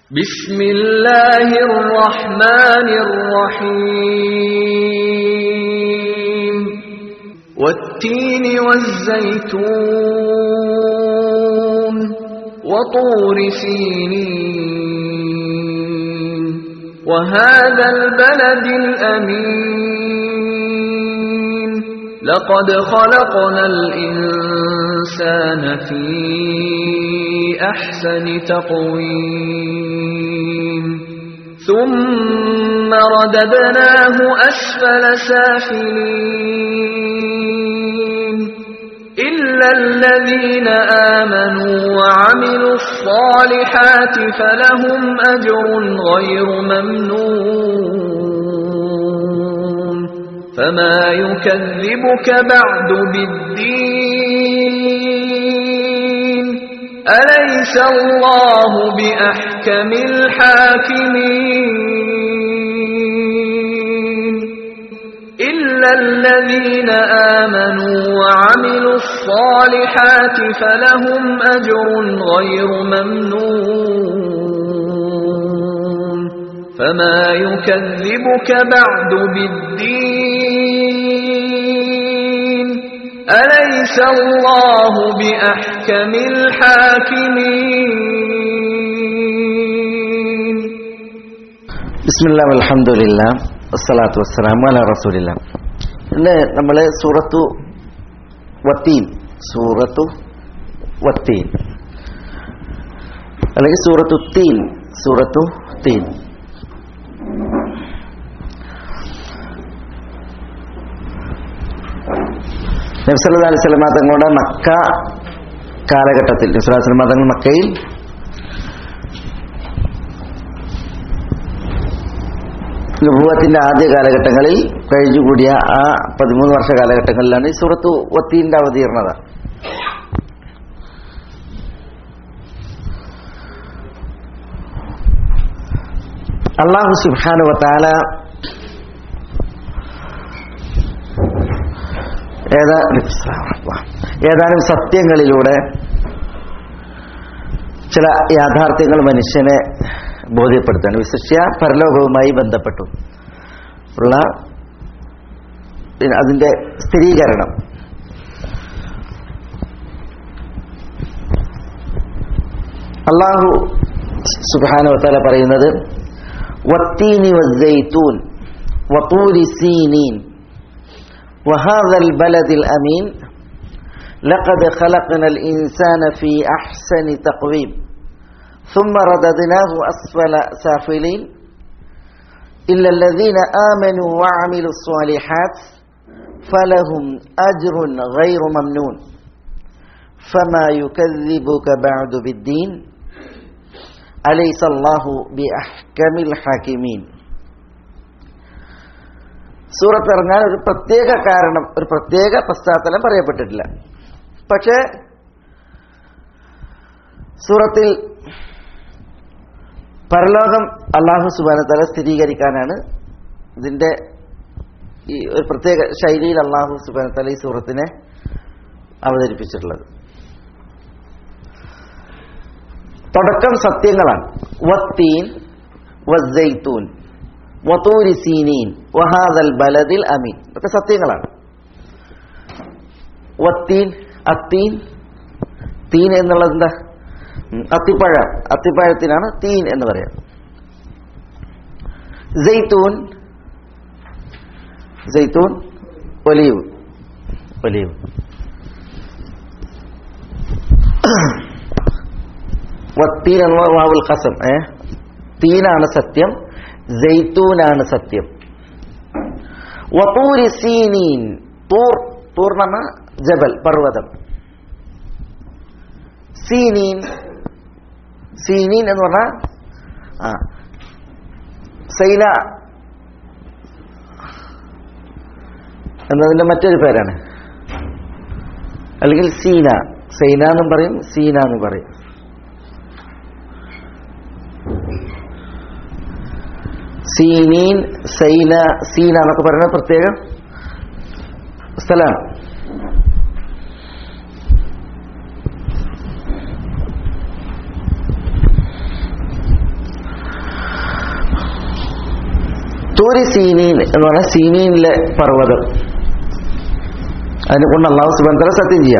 بسم الله الرحمن الرحيم والتين والزيتون وطور سينين وهذا البلد الأمين لقد خلقنا الإنسان في أحسن تقويم ثم رددناه أسفل سافلين إلا الذين آمنوا وعملوا الصالحات فلهم أجر غير ممنون فما يكذبك بعد بالدين أليس الله بأحكم الحاكمين إلا الذين آمنوا وعملوا الصالحات فلهم أجر غير ممنون فما يكذبك بعد بالدين أليس الله بأحكم الحاكمين ബിസ്മില്ലാ അൽഹംദുലില്ല അസ്സലാത്തു വസ്സലാമു അലാ റസൂലില്ല ഇന്ന് നമ്മൾ സൂറത്തു വത്തീൻ സൂറത്തു വത്തീൻ അല്ലെങ്കിൽ സൂറത്തു തീൻ സൂറത്തു തീൻ നബ്സല്ലാ അലൈഹി സ്വലമ തങ്ങളുടെ മക്ക കാലഘട്ടത്തിൽ നബ്സല്ലാ സ്വലമ തങ്ങൾ മക്കയിൽ നുഭവത്തിന്റെ ആദ്യ കാലഘട്ടങ്ങളിൽ കഴിഞ്ഞുകൂടിയ ആ പതിമൂന്ന് വർഷ കാലഘട്ടങ്ങളിലാണ് ഈ സൂറത്ത് വത്തീന്റെ അവതീർണത അള്ളാഹു സുബാനു വത്താല ഏതാ ഏതാനും സത്യങ്ങളിലൂടെ ചില യാഥാർത്ഥ്യങ്ങൾ മനുഷ്യനെ ബോധ്യപ്പെടുത്താണ് വിശിഷ്യ പരലോകവുമായി ബന്ധപ്പെട്ടു ഉള്ള അതിന്റെ സ്ഥിരീകരണം അള്ളാഹു സുബാനുവത്തല പറയുന്നത് വത്തീനി വസ്സൈത്തൂൻ വത്തൂരി സീനീൻ وهذا البلد الأمين لقد خلقنا الإنسان في أحسن تقويم ثم رددناه أسفل سافلين إلا الذين آمنوا وعملوا الصالحات فلهم أجر غير ممنون فما يكذبك بعد بالدين أليس الله بأحكم الحاكمين സൂറത്ത് ഇറങ്ങാൻ ഒരു പ്രത്യേക കാരണം ഒരു പ്രത്യേക പശ്ചാത്തലം പറയപ്പെട്ടിട്ടില്ല പക്ഷേ സൂറത്തിൽ പരലോകം അള്ളാഹു സുബാനത്തല സ്ഥിരീകരിക്കാനാണ് ഇതിന്റെ ഈ ഒരു പ്രത്യേക ശൈലിയിൽ അള്ളാഹു സുബാനത്തല ഈ സൂറത്തിനെ അവതരിപ്പിച്ചിട്ടുള്ളത് തുടക്കം സത്യങ്ങളാണ് വത്തീൻ വസ്സൈത്തൂൻ വത്തൂരി സീനീൻ വഹാദൽ ബലദിൽ അമീൻ ഇതൊക്കെ സത്യങ്ങളാണ് വത്തീൻ അത്തീൻ തീൻ എന്നുള്ളത് എന്താ അത്തിപ്പഴം അത്തിപ്പഴത്തിനാണ് തീൻ എന്ന് പറയാം ജയ്ത്തൂൻ ജയ്ത്തൂൻ ഒലീവ് ഒലീവ് വത്തീൻ എന്ന വാവുൽ ഖസം ഏ തീനാണ് സത്യം ജയ്ത്തൂനാണ് സത്യം വത്തൂരി സീനീൻ തൂർ തൂർ എന്ന ജബൽ പർവ്വതം സീനീൻ സീനീൻ എന്ന് പറഞ്ഞാൽ ആ സൈന എന്നതിന്റെ മറ്റൊരു പേരാണ് അല്ലെങ്കിൽ സീന സൈന എന്നും പറയും സീന എന്നും പറയും സീനീൻ സൈന സീന എന്നൊക്കെ പറയുന്നത് പ്രത്യേകം സ്ഥലമാണ് തൂരി സീനീൻ എന്ന് പറഞ്ഞാൽ സീനീനിലെ പർവ്വതം അതിനെ കൊണ്ട് അള്ളാഹു സുബന്ധന സത്യം ചെയ്യാം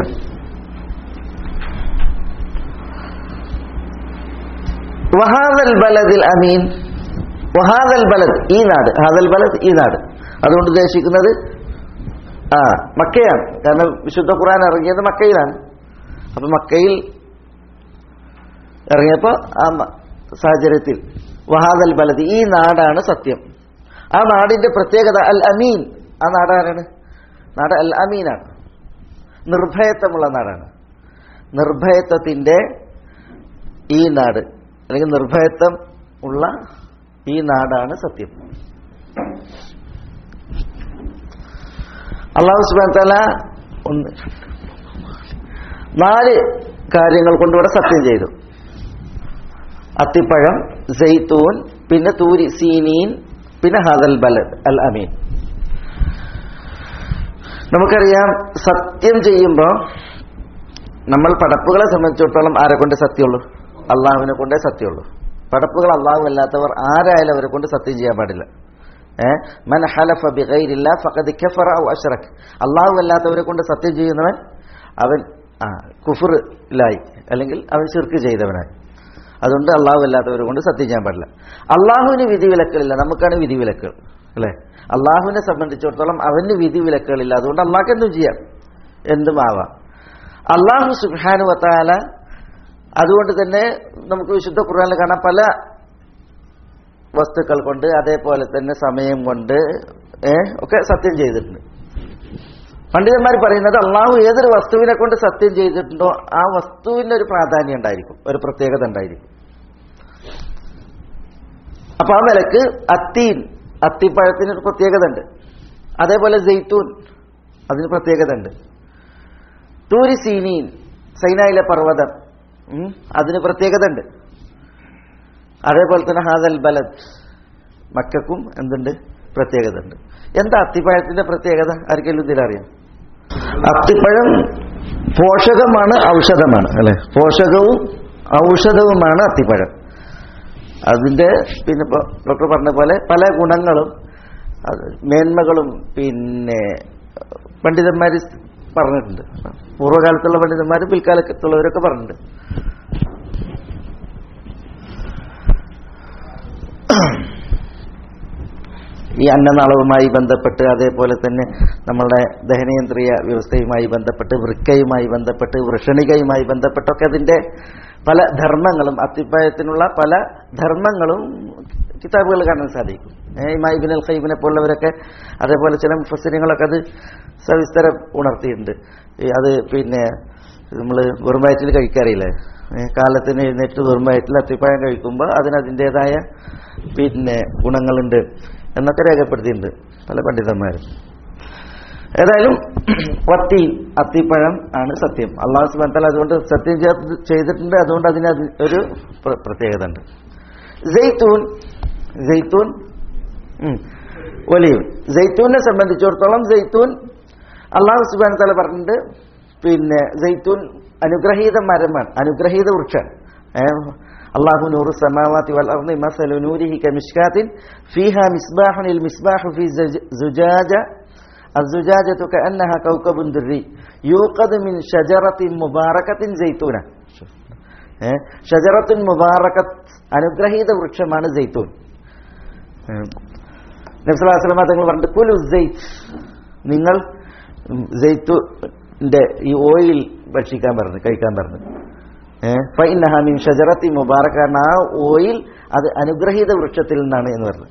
വഹാദൽ ബലദിൽ അമീൻ വഹാദൽ ബലദ് ഈ നാട് ഹാദൽ ബലദ് ഈ നാട് അതുകൊണ്ട് ഉദ്ദേശിക്കുന്നത് ആ മക്കയാണ് കാരണം വിശുദ്ധ ഖുർആൻ ഇറങ്ങിയത് മക്കയിലാണ് അപ്പൊ മക്കയിൽ ഇറങ്ങിയപ്പോ ആ മ- സാഹചര്യത്തിൽ വഹാദൽ ബലദ് ഈ നാടാണ് സത്യം ആ നാടിന്റെ പ്രത്യേകത അൽ അമീൻ ആ നാടാരാണ് നാട് അൽ അമീനാണ് നിർഭയത്വമുള്ള നാടാണ് നിർഭയത്വത്തിന്റെ ഈ നാട് അല്ലെങ്കിൽ നിർഭയത്വം ഉള്ള ഈ നാടാണ് സത്യം അള്ളാഹു സുബാൻ തല ഒന്ന് നാല് കാര്യങ്ങൾ കൊണ്ട് ഇവിടെ സത്യം ചെയ്തു അത്തിപ്പഴം ജെയ്ത്തൂൻ പിന്നെ തൂരി സീനീൻ പിന്നെ ഹദൽ ബലദ് അൽ അമീൻ നമുക്കറിയാം സത്യം ചെയ്യുമ്പോൾ നമ്മൾ പടപ്പുകളെ സംബന്ധിച്ചിടത്തോളം ആരെ കൊണ്ട് സത്യമുള്ളൂ അള്ളാഹുവിനെ കൊണ്ടേ സത്യമുള്ളൂ പടപ്പുകൾ അള്ളാഹു അല്ലാത്തവർ ആരായാലും അവരെ കൊണ്ട് സത്യം ചെയ്യാൻ പാടില്ല ഏഹ് മൻ ഹലഫ ബിഗൈരില്ല ഫഖദ് കഫറ ഔ അശ്റക് അള്ളാഹു അല്ലാത്തവരെ കൊണ്ട് സത്യം ചെയ്യുന്നവൻ അവൻ ആ കുഫറിലായി അല്ലെങ്കിൽ അവൻ ശിർക്ക് ചെയ്തവനായി അതുകൊണ്ട് അള്ളാഹു അല്ലാത്തവരെ കൊണ്ട് സത്യം ചെയ്യാൻ പാടില്ല അള്ളാഹുവിന് വിധിവിലക്കുകളില്ല നമുക്കാണ് വിധിവിലക്കുകൾ അല്ലേ അള്ളാഹുവിനെ സംബന്ധിച്ചിടത്തോളം അവന് വിധിവിലക്കുകളില്ല അതുകൊണ്ട് അള്ളാഹ്ക്ക് എന്തും ചെയ്യാം എന്തും ആവാം അള്ളാഹു സുബാനു വത്താല അതുകൊണ്ട് തന്നെ നമുക്ക് വിശുദ്ധ ഖുർആനിൽ കാണാം പല വസ്തുക്കൾ കൊണ്ട് അതേപോലെ തന്നെ സമയം കൊണ്ട് ഏ, ഒക്കെ സത്യം ചെയ്തിട്ടുണ്ട് പണ്ഡിതന്മാർ പറയുന്നത് അള്ളാഹു ഏതൊരു വസ്തുവിനെ കൊണ്ട് സത്യം ചെയ്തിട്ടുണ്ടോ ആ വസ്തുവിന് ഒരു പ്രാധാന്യം ഉണ്ടായിരിക്കും ഒരു പ്രത്യേകത ഉണ്ടായിരിക്കും അപ്പൊ ആ നിലക്ക് അത്തീൻ അത്തിപ്പഴത്തിന് ഒരു പ്രത്യേകത ഉണ്ട് അതേപോലെ ജെയ്ത്തൂൻ അതിന് പ്രത്യേകത ഉണ്ട് തൂരി സീനീൻ സൈനായിലെ പർവ്വതം ഉം, അതിന് പ്രത്യേകത ഉണ്ട് അതേപോലെ തന്നെ ഹാദൽ ബലദ് മക്കൾക്കും എന്തുണ്ട് പ്രത്യേകത ഉണ്ട് എന്താ അത്തിപ്പഴത്തിന്റെ പ്രത്യേകത ആർക്കെങ്കിലും ഇതിലറിയാം അത്തിപ്പഴം പോഷകമാണ് ഔഷധമാണ് അല്ലെ പോഷകവും ഔഷധവുമാണ് അത്തിപ്പഴം അതിന്റെ പിന്നെ ഇപ്പൊ ഡോക്ടർ പറഞ്ഞ പോലെ പല ഗുണങ്ങളും അത് മേന്മകളും പിന്നെ പണ്ഡിതന്മാർ പറഞ്ഞിട്ടുണ്ട് പൂർവ്വകാലത്തുള്ള പണ്ഡിതന്മാർ പിൽക്കാലത്തുള്ളവരൊക്കെ പറഞ്ഞിട്ടുണ്ട് ഈ അന്നനാളവുമായി ബന്ധപ്പെട്ട് അതേപോലെ തന്നെ നമ്മളുടെ ദഹനേന്ദ്രിയ വ്യവസ്ഥയുമായി ബന്ധപ്പെട്ട് വൃക്കയുമായി ബന്ധപ്പെട്ട് വൃഷണികയുമായി ബന്ധപ്പെട്ടൊക്കെ അതിന്റെ പല ധർമ്മങ്ങളും അത്തിപ്പായത്തിനുള്ള പല ധർമ്മങ്ങളും കിതാബുകൾ കാണാൻ സാധിക്കും ഇമായിബിൻ അൽ ഖൈബിനെ പോലുള്ളവരൊക്കെ അതേപോലെ ചില മുഫസിരിങ്ങളൊക്കെ അത് സവിസ്തരം ഉണർത്തിയിട്ടുണ്ട് ഈ അത് പിന്നെ നമ്മൾ വെറും വയറ്റിൽ കഴിക്കാറില്ലേ ഏ, കാലത്തിന് എഴുന്നേറ്റ് വെറും വയറ്റിൽ അത്തിപ്പായം കഴിക്കുമ്പോൾ അതിന് അതിൻ്റെതായ പിന്നെ ഗുണങ്ങളുണ്ട് എന്നൊക്കെ രേഖപ്പെടുത്തിയിട്ടുണ്ട് പല പണ്ഡിതന്മാരും ഏതായാലും വത്തി അത്തിപ്പഴം ആണ് സത്യം അള്ളാഹു സുബാൻ തല അതുകൊണ്ട് സത്യം ചെയ്ത്- ചെയ്തിട്ടുണ്ട് അതുകൊണ്ട് അതിന് അത് ഒരു പ്ര- പ്രത്യേകത ഉണ്ട് ജെയ്ത്തൂൻ ജെയ്ത്തൂൻ ഉം, ഒലിവ് ജെയ്ത്തൂനെ സംബന്ധിച്ചിടത്തോളം ജെയ്ത്തൂൻ അള്ളാഹു സുബാൻ തല പറഞ്ഞിട്ടുണ്ട് പിന്നെ ജെയ്ത്തൂൻ അനുഗ്രഹീത മരമാണ് അനുഗ്രഹീത വൃക്ഷം അള്ളാഹു നൂറു സമാവാത്തി വൽ അർദി മസലു നൂരിഹി കമിഷ്കാത്തിൻ ഫീഹാ മിസ്ബാഹുൻ ഇൽ മിസ്ബാഹു ഫി സുജ- സുജാജ الزجاجة كأنها كوكب دري يوقد من شجرة مباركة زيتونة ഏഹ് ഷജറത്തുൻ മുബാറക്കത്ത് അനുഗ്രഹീത വൃക്ഷമാണ് ജെയ്ത്തൂൻ നബ്സലാസ്ലമ തങ്ങൾ പറഞ്ഞിട്ട് കുലു ജെയ്ത്ത് നിങ്ങൾ ജെയ്ത്തുന്റെ ഈ ഓയിൽ ഭക്ഷിക്കാൻ പറഞ്ഞു കഴിക്കാൻ പറഞ്ഞു ഏഹ് ഫൈനഹാമിൻ ഷജറത്തി മുബാറക്ക കാരണം ആ ഓയിൽ അത് അനുഗ്രഹീത വൃക്ഷത്തിൽ നിന്നാണ് എന്ന് പറഞ്ഞു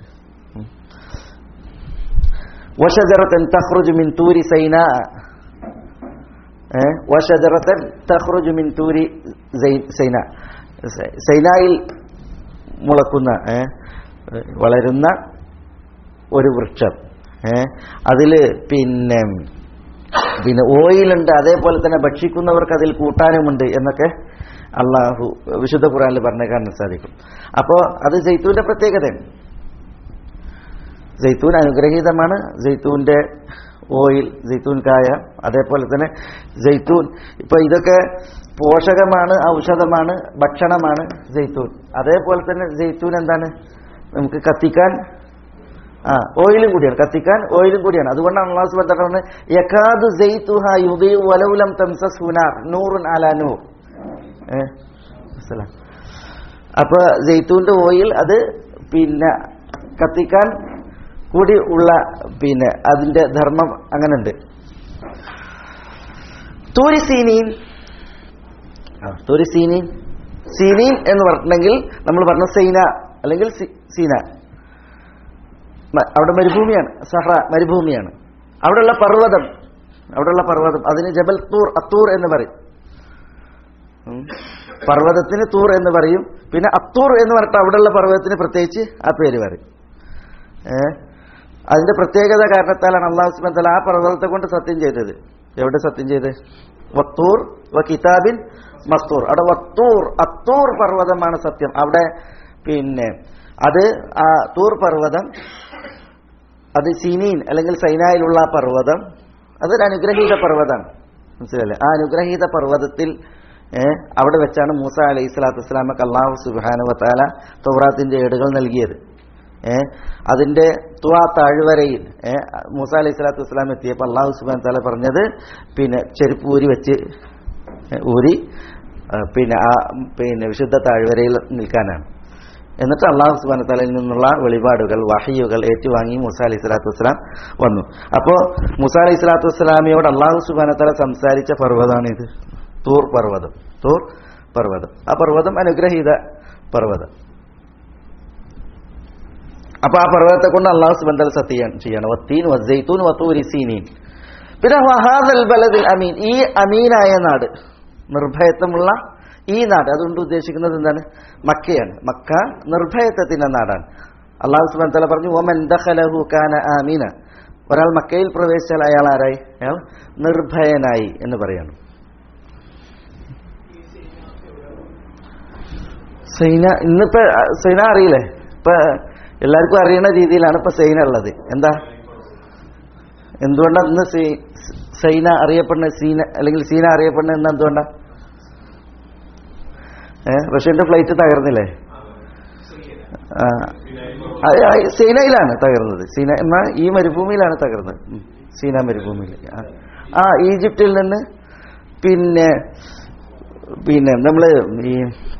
വഷജറത്തൻ തഖ്റുജു മിൻ തൂരി സൈന ഏഹ് വഷജറത്തൻ തഖ്റുജു മിൻ തൂരി സൈ- സൈന സൈ- സൈനായിൽ മുളക്കുന്ന ഏഹ് വളരുന്ന ഒരു വൃക്ഷം ഏഹ് അതില് പിന്നെ പിന്നെ ഓയിലുണ്ട് അതേപോലെ തന്നെ ഭക്ഷിക്കുന്നവർക്ക് അതിൽ കൂട്ടാനുമുണ്ട് എന്നൊക്കെ അള്ളാഹു വിശുദ്ധ ഖുറാനിൽ പറഞ്ഞേ കാണാൻ സാധിക്കും അപ്പോൾ അത് ജയ്ത്തൂന്റെ പ്രത്യേകതയാണ് ജയ്ത്തൂൻ അനുഗ്രഹീതമാണ് ജയ്ത്തൂന്റെ ഓയിൽ ജയ്ത്തൂൻ കായ അതേപോലെ തന്നെ ജയ്ത്തൂൻ ഇപ്പൊ ഇതൊക്കെ പോഷകമാണ് ഔഷധമാണ് ഭക്ഷണമാണ് ജയ്ത്തൂൻ അതേപോലെ തന്നെ ജയ്ത്തൂൻ എന്താണ് നമുക്ക് കത്തിക്കാൻ ആ ഓയിലും കൂടിയാണ് കത്തിക്കാൻ ഓയിലും കൂടിയാണ് അതുകൊണ്ടാണ് അള്ളാഹു സുബ്ഹാനഹു വതആല പറഞ്ഞത് യകാദു സൈതുഹാ യുദിഉ വലൗ ലം തംസസ്ഹു നാർ നൂറുൻ അലാ നൂർ ഏ അസ്സലാം അപ്പൊ ജെയ്ത്തൂന്റെ ഓയിൽ അത് പിന്നെ കത്തിക്കാൻ കൂടി ഉള്ള പിന്നെ അതിന്റെ ധർമ്മം അങ്ങനെയുണ്ട് തൂരി സീനീൻ ആ, തൂരി സീനീൻ സീനീൻ എന്ന് പറഞ്ഞിട്ടുണ്ടെങ്കിൽ നമ്മൾ പറഞ്ഞ സൈന അല്ലെങ്കിൽ സി- സീന മ- അവിടെ മരുഭൂമിയാണ് സഹ്റ മരുഭൂമിയാണ് അവിടെയുള്ള പർവ്വതം അവിടെയുള്ള പർവ്വതം അതിന് ജബൽ തൂർ അത്തൂർ എന്ന് പറയും ഉം. പർവ്വതത്തിന് തൂർ എന്ന് പറയും പിന്നെ അത്തൂർ എന്ന് പറഞ്ഞിട്ട് അവിടെയുള്ള പർവ്വതത്തിന് പ്രത്യേകിച്ച് ആ പേര് പറയും ഏ അതിന്റെ പ്രത്യേകത കാരണത്താലാണ് അള്ളാഹു സുബ്ഹാനഹു വ തആല ആ പർവ്വതത്തെ കൊണ്ട് സത്യം ചെയ്തത് എവിടെ സത്യം ചെയ്ത് വത്തൂർ വ കിതാബിൻ മസ്തൂർ അവിടെ വത്തൂർ അത്തൂർ പർവ്വതമാണ് സത്യം അവിടെ പിന്നെ അത് ആ തൂർ പർവ്വതം അത് സീനീൻ അല്ലെങ്കിൽ സൈനായിലുള്ള ആ പർവ്വതം അതൊരു അനുഗ്രഹീത പർവ്വതമാണ് മനസ്സിലല്ലേ ആ അനുഗ്രഹീത പർവ്വതത്തിൽ ഏ, അവിടെ വെച്ചാണ് മൂസ അലൈഹി സ്വലാത്തു വസ്സലാമക്ക് അള്ളാഹു സുബാനു വത്താല തൗറാത്തിന്റെ ഏടുകൾ നൽകിയത് ഏ അതിന്റെ തുവാ താഴ്വരയിൽ ഏ, മൂസ അലൈഹി സ്വലാത്തു വസ്സലാം എത്തിയപ്പോൾ അള്ളാഹു സുബാൻ താല പറഞ്ഞത് പിന്നെ ചെരുപ്പ് ഊരി വെച്ച് ഏ, ഊരി ആ, പിന്നെ ആ പിന്നെ വിശുദ്ധ താഴ്വരയിൽ നിൽക്കാനാണ് എന്നിട്ട് അള്ളാഹു സുബാന തലയിൽ നിന്നുള്ള വെളിപാടുകൾ വഹയുകൾ ഏറ്റുവാങ്ങി മുസ അലൈഹി സ്വലാത്തു വസ്സലാം വന്നു അപ്പോൾ മുസ അലൈഹി സ്വലാത്തു വസ്സലാമിയോട് അള്ളാഹു സുബാന തല സംസാരിച്ച പർവ്വതമാണ് ഇത് തൂർ പർവ്വതം തൂർ പർവ്വതം ആ പർവ്വതം അനുഗ്രഹീത പർവ്വതം അപ്പൊ ആ പർവ്വതത്തെ കൊണ്ട് അള്ളാഹു സുബാൻ തല സത്യം ചെയ്യണം വത്തീൻ വസൈത്തൂൻ വത്തൂരി സീനീൻ പിന്നെ വഹാദൽ ബലദിൽ അമീൻ ഈ അമീനായ നാട് നിർഭയത്വമുള്ള ഈ നാട് അതുകൊണ്ട് ഉദ്ദേശിക്കുന്നത് എന്താണ് മക്കയാണ് മക്ക നിർഭയത്വത്തിന്റെ നാടാണ് അള്ളാഹു സുബാൻ തല പറഞ്ഞു ഓമൻ ദഖലഹു കാന ആമീന ഒരാൾ മക്കയിൽ പ്രവേശിച്ചാൽ അയാൾ ആരായി അയാൾ നിർഭയനായി എന്ന് പറയാണ് സൈന ഇന്നിപ്പോ ആ, സൈന അറിയില്ലേ ഇപ്പൊ എല്ലാവർക്കും അറിയുന്ന രീതിയിലാണ് ഇപ്പൊ സൈന ഉള്ളത് എന്താ എന്തുകൊണ്ടാണ് ഇന്ന് സീ- സൈന അറിയപ്പെടുന്ന സീന അല്ലെങ്കിൽ സീന അറിയപ്പെടുന്ന ഇന്ന് എന്തുകൊണ്ടാ ഏ റഷ്യന്റെ ഫ്ലൈറ്റ് തകർന്നില്ലേ ആ അത് ആ സീനയിലാണ് തകർന്നത് സീന എന്നാ ഈ മരുഭൂമിയിലാണ് തകർന്നത് ഉം. സീന മരുഭൂമിയിൽ ആ. ആ ഈജിപ്തിൽ നിന്ന് പിന്നെ പിന്നെ നമ്മള് ഈ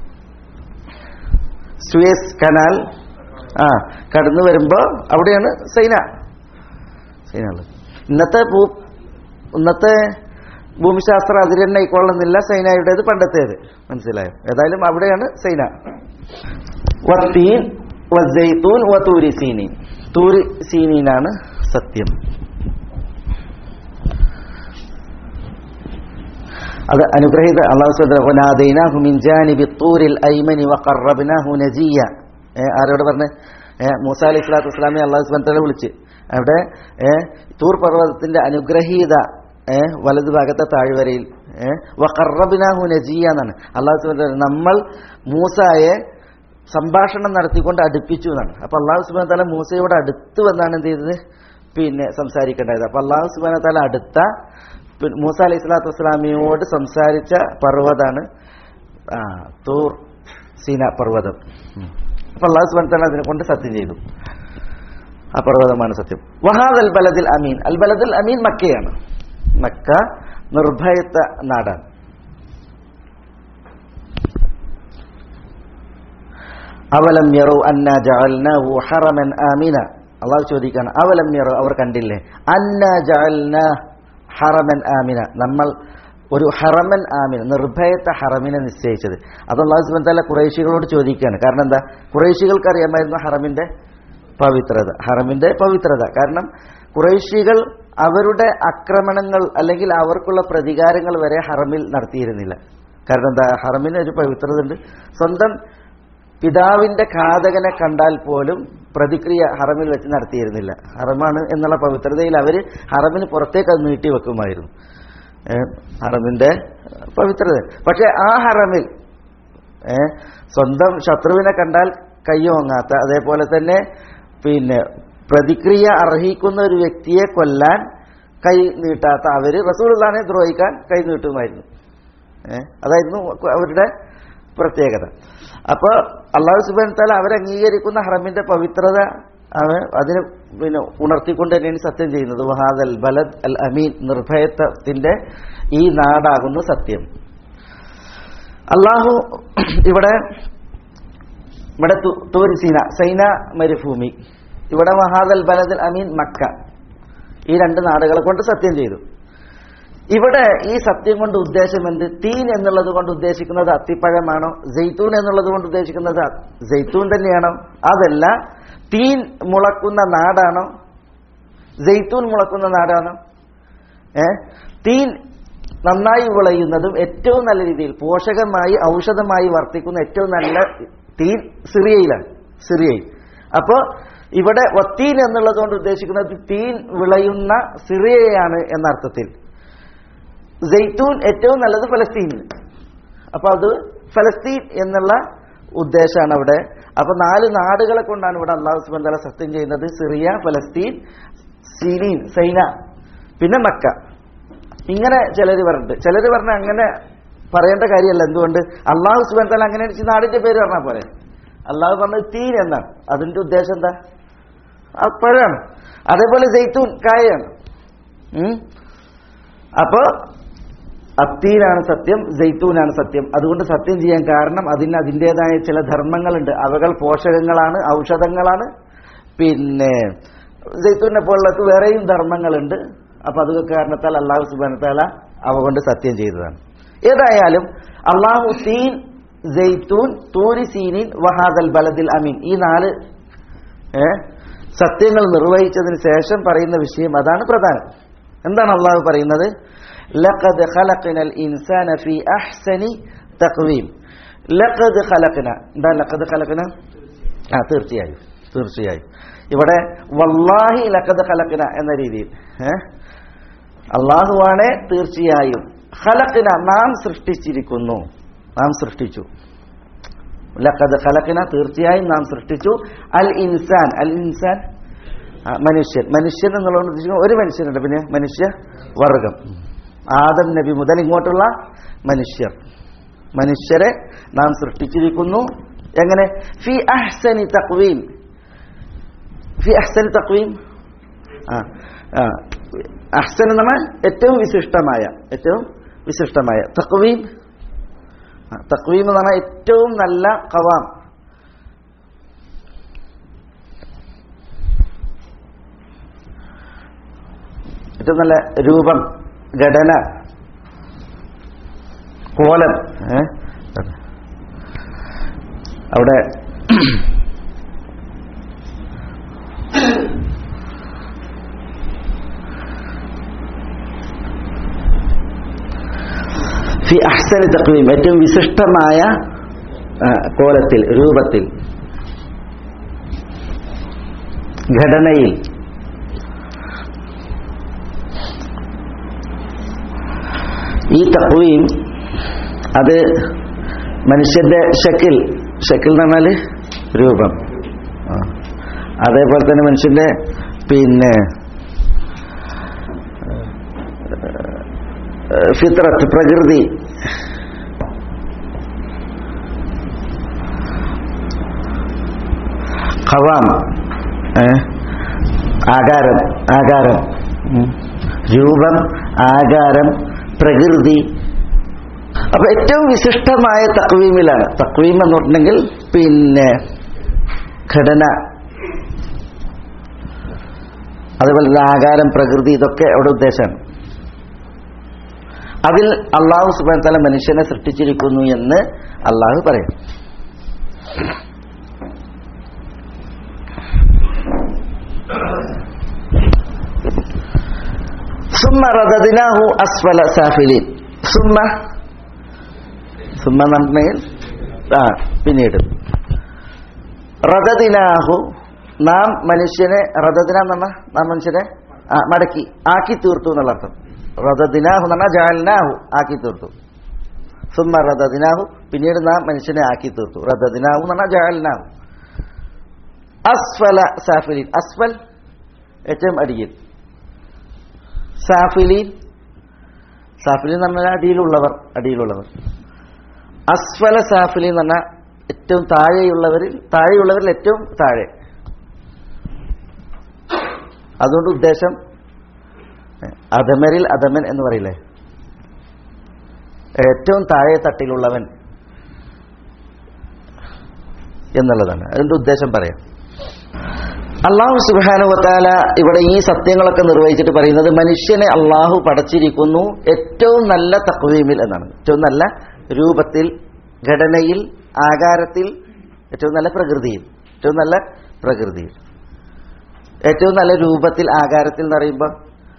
സുവേസ് കനാൽ ആ കടന്നു വരുമ്പോ അവിടെയാണ് സൈന സൈന ഉള്ളത് ഇന്നത്തെ ഭൂ ഇന്നത്തെ ഭൂമിശാസ്ത്ര അതിരെന്നെ ആയിക്കൊള്ളുന്നില്ല സൈനയുടേത് പണ്ടത്തേത് മനസ്സിലായോ ഏതായാലും അവിടെയാണ് സൈന വത്തീൻ വസൈത്തൂൻ വത്തൂരി സീനീൻ തൂരി സീനീനാണ് സത്യം അത് അനുഗ്രഹീത അള്ളാഹു മിൻ ജാനിബി തൂരിൽ ഐമനി വഖറബ്നാഹു നജിയ ഏ, ആരോട് പറഞ്ഞ് ഏ, മൂസ അലൈഹി സ്വലാത്തു വസ്സലാമെ അള്ളാഹു സുബ്ഹാനഹു വിളിച്ച് അവിടെ ഏ, തൂർ പർവ്വതത്തിന്റെ അനുഗ്രഹീത ഏ, വലതു ഭാഗത്തെ താഴ്വരയിൽ ഏ, വഖറബ്നാഹു നജിയ എന്നാണ് അള്ളാഹു സുബ്ഹാനഹു നമ്മൾ മൂസായെ സംഭാഷണം നടത്തിക്കൊണ്ട് അടുപ്പിച്ചു എന്നാണ് അപ്പൊ അള്ളാഹു സുബാന താല മൂസയോട് അടുത്ത് വന്നാണ് എന്ത് ചെയ്തത് പിന്നെ സംസാരിക്കേണ്ടത് അപ്പൊ അള്ളാഹു സുബാന താല അടുത്ത പിന്നെ മൂസ അലൈഹി സ്വലാത്തു വസ്സലാമിയോട് സംസാരിച്ച പർവ്വതാണ് ആ, തൂർ സീന പർവ്വതം ഉം. അപ്പൊ അള്ളാഹു സുബാന താല അതിനെ കൊണ്ട് സത്യം ചെയ്തു ആ പർവ്വതമാണ് സത്യം വഹാദ് അൽ ബലദിൽ അമീൻ അൽ ബലദിൽ അമീൻ മക്കയാണ് മക്ക നിർഭയത്വ നാടാണ് അവലം യറു അന്ന ജഅൽനാഹു ഹറമൻ ആമിന അള്ളാഹു ചോദിക്കാണ് അവലം യറു അവർ കണ്ടില്ലേ അന്ന ജഅൽന ഹറമൻ ആമിന നമ്മൾ ഒരു ഹറമൻ ആമിന നിർഭയത്തെ ഹറമിനെ നിശ്ചയിച്ചത് അത് അള്ളാഹു സുബ്ഹാനഹു വതആല ഖുറൈശികളോട് ചോദിക്കുകയാണ് കാരണം എന്താ ഖുറൈശികൾക്ക് അറിയാമായിരുന്നു ഹറമിന്റെ പവിത്രത ഹറമിന്റെ പവിത്രത കാരണം ഖുറൈശികൾ അവരുടെ ആക്രമണങ്ങൾ അല്ലെങ്കിൽ അവർക്കുള്ള പ്രതികാരങ്ങൾ വരെ ഹറമിൽ നടത്തിയിരുന്നില്ല കാരണം എന്താ ഹറമിന് ഒരു പവിത്രത ഉണ്ട് സ്വന്തം പിതാവിന്റെ ഘാതകനെ കണ്ടാൽ പോലും പ്രതിക്രിയ ഹറമിൽ വെച്ച് നടത്തിയിരുന്നില്ല ഹറമാണ് എന്നുള്ള പവിത്രതയിൽ അവർ ഹറമിന് പുറത്തേക്ക് അത് നീട്ടി വെക്കുമായിരുന്നു ഏ, ഹറമിന്റെ പവിത്രത പക്ഷെ ആ ഹറമിൽ ഏ, സ്വന്തം ശത്രുവിനെ കണ്ടാൽ കയ്യോങ്ങാത്ത അതേപോലെ തന്നെ പിന്നെ പ്രതിക്രിയ അർഹിക്കുന്ന ഒരു വ്യക്തിയെ കൊല്ലാൻ കൈ നീട്ടാത്ത അവര് റസൂലുള്ളാനെ ദ്രോഹിക്കാൻ കൈ നീട്ടുമായിരുന്നു ഏ, അതായിരുന്നു അവരുടെ പ്രത്യേകത അപ്പോൾ അള്ളാഹു സുബാൻ താല അവരംഗീകരിക്കുന്ന ഹറമിന്റെ പവിത്രത അവൻ അതിന് പിന്നെ ഉണർത്തിക്കൊണ്ട് തന്നെയാണ് സത്യം ചെയ്യുന്നത് വഹാദൽ ബലദ് അൽ അമീൻ നിർഭയത്വത്തിന്റെ ഈ നാടാകുന്നു സത്യം അള്ളാഹു ഇവിടെ ഇവിടെ തു- തൂരി സീന സൈന മരുഭൂമി ഇവിടെ വഹാദൽ ബലദൽ അമീൻ മക്ക ഈ രണ്ട് നാടുകളെ കൊണ്ട് സത്യം ചെയ്തു ഇവിടെ ഈ സത്യം കൊണ്ട് ഉദ്ദേശം എന്ത് തീൻ എന്നുള്ളത് കൊണ്ട് ഉദ്ദേശിക്കുന്നത് അത്തിപ്പഴമാണോ ജെയ്ത്തൂൻ എന്നുള്ളത് കൊണ്ട് ഉദ്ദേശിക്കുന്നത് ജെയ്ത്തൂൻ തന്നെയാണോ അതല്ല തീൻ മുളക്കുന്ന നാടാണോ ജെയ്ത്തൂൻ മുളക്കുന്ന നാടാണോ ഏ തീൻ നന്നായി വിളയുന്നതും ഏറ്റവും നല്ല രീതിയിൽ പോഷകമായി ഔഷധമായി വർത്തിക്കുന്ന ഏറ്റവും നല്ല തീൻ സിറിയയിലാണ് സിറിയയിൽ അപ്പോൾ ഇവിടെ വത്തീൻ എന്നുള്ളത് കൊണ്ട് ഉദ്ദേശിക്കുന്നത് തീൻ വിളയുന്ന സിറിയയാണ് എന്ന അർത്ഥത്തിൽ ജെയ്ത്തൂൻ ഏറ്റവും നല്ലത് ഫലസ്തീനിൽ അപ്പൊ അത് ഫലസ്തീൻ എന്നുള്ള ഉദ്ദേശമാണ് അവിടെ അപ്പൊ നാല് നാടുകളെ കൊണ്ടാണ് ഇവിടെ അള്ളാഹു സുബാൻ തല സത്യം ചെയ്യുന്നത് സിറിയ ഫലസ്തീൻ സിരീൻ സൈന പിന്നെ മക്ക ഇങ്ങനെ ചിലർ പറഞ്ഞിട്ട് ചിലർ പറഞ്ഞ അങ്ങനെ പറയേണ്ട കാര്യമല്ല എന്തുകൊണ്ട് അള്ളാഹു സുബാൻ തല അങ്ങനെ അടിച്ച് നാടിന്റെ പേര് പറഞ്ഞാൽ പോലെ അള്ളാഹു പറഞ്ഞത് തീൻ എന്നാണ് അതിന്റെ ഉദ്ദേശം എന്താ ആ പഴമാണ് അതേപോലെ ജെയ്ത്തൂൻ കായയാണ് ഉം. അപ്പോ അത്തീനാണ് സത്യം ജെയ്ത്തൂനാണ് സത്യം അതുകൊണ്ട് സത്യം ചെയ്യാൻ കാരണം അതിന് അതിൻ്റെതായ ചില ധർമ്മങ്ങളുണ്ട് അവകൾ പോഷകങ്ങളാണ് ഔഷധങ്ങളാണ് പിന്നെ ജെയ്ത്തൂനെ പോലുള്ളത് വേറെയും ധർമ്മങ്ങളുണ്ട് അപ്പൊ അത് കാരണത്താൽ അള്ളാഹു സുബാനത്താല അവ കൊണ്ട് സത്യം ചെയ്തതാണ് ഏതായാലും അള്ളാഹു തീൻ ജെയ്ത്തൂൻ തൂരി സീനിൻ വഹാദൽ ബലദിൽ അമീൻ ഈ നാല് ഏ, സത്യങ്ങൾ നിർവഹിച്ചതിന് ശേഷം പറയുന്ന വിഷയം അതാണ് പ്രധാനം എന്താണ് അള്ളാഹു പറയുന്നത് ലഖദ് ഖലഖനൽ ഇൻസാന ഫീ അഹ്സനി തഖ്വീം ലഖദ് ഖലഖന എന്താ ലഖദ് ഖലഖന ആ തീർച്ചയായും തീർച്ചയായും ഇവിടെ വല്ലാഹി ലഖദ് ഖലഖന എന്ന രീതിയിൽ ഏ അള്ളാഹുവാണ് തീർച്ചയായും ഖലഖന നാം സൃഷ്ടിച്ചിരിക്കുന്നു നാം സൃഷ്ടിച്ചു ലഖദ് ഖലഖന തീർച്ചയായും നാം സൃഷ്ടിച്ചു അൽ ഇൻസാൻ അൽ ഇൻസാൻ ആ, മനുഷ്യൻ മനുഷ്യൻ എന്നുള്ളത് ഉദ്ദേശിക്കുന്നത് ഒരു മനുഷ്യനുണ്ട് പിന്നെ മനുഷ്യ വർഗം ആദം നബി മുതൽ ഇങ്ങോട്ടുള്ള മനുഷ്യർ മനുഷ്യരെ നാം സൃഷ്ടിച്ചിരിക്കുന്നു എങ്ങനെ ഫി അഹ്സനി തക്വീം ഫി അഹ്സനി തക്വീം ആ ആ, അഹ്സൻ എന്ന് പറഞ്ഞാൽ ഏറ്റവും വിശിഷ്ടമായ ഏറ്റവും വിശിഷ്ടമായ തക്വീം ആ, തക്വീം എന്ന് പറഞ്ഞാൽ ഏറ്റവും നല്ല കവാം ഏറ്റവും നല്ല രൂപം ഘടന കോലം ഏ? അവിടെ ഫി അഹ്സനി തക്വീം ഏറ്റവും വിശിഷ്ടമായ ആ, കോലത്തിൽ രൂപത്തിൽ ഘടനയിൽ ഈ തക്വീം അത് മനുഷ്യന്റെ ഷക്കിൽ ഷക്കിൽ എന്ന് പറഞ്ഞാൽ രൂപം ആ. അതേപോലെ തന്നെ മനുഷ്യന്റെ പിന്നെ ഏഹ്, ഫിത്രത്ത് പ്രകൃതി ഖവാം ഏഹ്, ആകാരം ആകാരം ഉം. രൂപം ആകാരം പ്രകൃതി അപ്പൊ ഏറ്റവും വിശിഷ്ടമായ തക്വീമിലാണ് തക്വീം എന്ന് പറഞ്ഞിട്ടുണ്ടെങ്കിൽ പിന്നെ ഘടന അതുപോലെ തന്നെ ആകാരം പ്രകൃതി ഇതൊക്കെ അവിടെ ഉദ്ദേശമാണ് അതിൽ അള്ളാഹു സുബാൻ തല മനുഷ്യനെ സൃഷ്ടിച്ചിരിക്കുന്നു എന്ന് അള്ളാഹു പറയും സുമ്മ റദദിനാഹു അസ്ഫല സാഫിലീൻ സുമ്മ സുമ്മ എന്ന് പറഞ്ഞിട്ടുണ്ടെങ്കിൽ ആ പിന്നീട് റദദിനാഹു നാം മനുഷ്യനെ റദദിന എന്ന് പറഞ്ഞാൽ നാം മനുഷ്യനെ ആ, മടക്കി ആക്കി തീർത്തു എന്നുള്ള അർത്ഥം റദദിനാഹു എന്ന് പറഞ്ഞാൽ ജാലിനാഹു ആക്കി തീർത്തു സുമ്മ റദദിനാഹു പിന്നീട് നാം മനുഷ്യനെ ആക്കി തീർത്തു റദദിനാഹു എന്ന് പറഞ്ഞാൽ ജാലിനാഹു അസ്ഫല സാഫിലീൻ അസ്ഫൽ ഏറ്റവും അടിയിൽ സാഫിലീൻ സാഫിലീൻ എന്ന് പറഞ്ഞാൽ അടിയിലുള്ളവർ അടിയിലുള്ളവർ അസ്ഫല സാഫിലീൻ എന്ന് പറഞ്ഞാൽ ഏറ്റവും താഴെയുള്ളവരിൽ താഴെയുള്ളവരിൽ ഏറ്റവും താഴെ അതുകൊണ്ട് ഉദ്ദേശം ഏ, അധമരിൽ അധമൻ എന്ന് പറയില്ലേ ഏറ്റവും താഴെ തട്ടിലുള്ളവൻ എന്നുള്ളതാണ് അതിന്റെ ഉദ്ദേശം പറയാം അള്ളാഹു സുബാനുവത്താല ഇവിടെ ഈ സത്യങ്ങളൊക്കെ നിർവഹിച്ചിട്ട് പറയുന്നത് മനുഷ്യനെ അള്ളാഹു പടച്ചിരിക്കുന്നു ഏറ്റവും നല്ല തക്വീമിൽ എന്നാണ് ഏറ്റവും നല്ല രൂപത്തിൽ ഘടനയിൽ ആകാരത്തിൽ ഏറ്റവും നല്ല പ്രകൃതിയിൽ ഏറ്റവും നല്ല പ്രകൃതിയിൽ ഏറ്റവും നല്ല രൂപത്തിൽ ആകാരത്തിൽ എന്ന് പറയുമ്പോൾ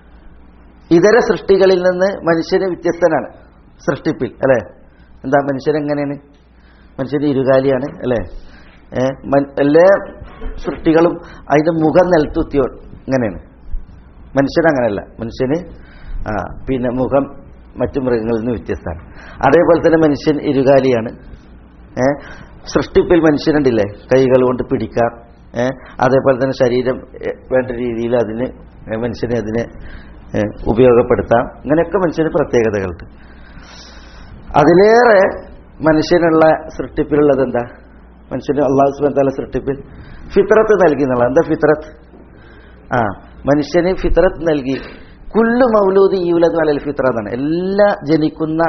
ഇതര സൃഷ്ടികളിൽ നിന്ന് മനുഷ്യന് വ്യത്യസ്തനാണ് സൃഷ്ടിപ്പിൽ അല്ലേ എന്താ മനുഷ്യൻ എങ്ങനെയാണ് മനുഷ്യൻ ഇരുകാലിയാണ് അല്ലേ ഏ, മൻ- എല്ലാ സൃഷ്ടികളും അതിന്റെ മുഖം നിലത്തുത്തിയോ ഇങ്ങനെയാണ് മനുഷ്യൻ അങ്ങനെയല്ല മനുഷ്യന് ആ പിന്നെ മുഖം മറ്റു മൃഗങ്ങളിൽ നിന്ന് വ്യത്യസ്തമാണ് അതേപോലെ തന്നെ മനുഷ്യൻ ഇരുകാലിയാണ് ഏ, സൃഷ്ടിപ്പിൽ മനുഷ്യനുണ്ടില്ലേ കൈകൾ കൊണ്ട് പിടിക്കാം ഏ, അതേപോലെ തന്നെ ശരീരം ഏ, വേണ്ട രീതിയിൽ അതിന് ഏ, മനുഷ്യനെ അതിനെ ഏ, ഉപയോഗപ്പെടുത്താം ഇങ്ങനെയൊക്കെ മനുഷ്യന് പ്രത്യേകതകളുണ്ട് അതിലേറെ മനുഷ്യനുള്ള സൃഷ്ടിപ്പിലുള്ളത് എന്താ മനുഷ്യന് അള്ളാഹു സുബാൻ തല സൃഷ്ടിപ്പിൽ ഫിത്രത്ത് നൽകി എന്നുള്ള എന്താ ഫിത്രത്ത് ആ മനുഷ്യന് ഫിത്രത്ത് നൽകി കുല്ലു മൗലൂദി യൂലത് അലൽ ഫിത്ര എന്നാണ് എല്ലാ ജനിക്കുന്ന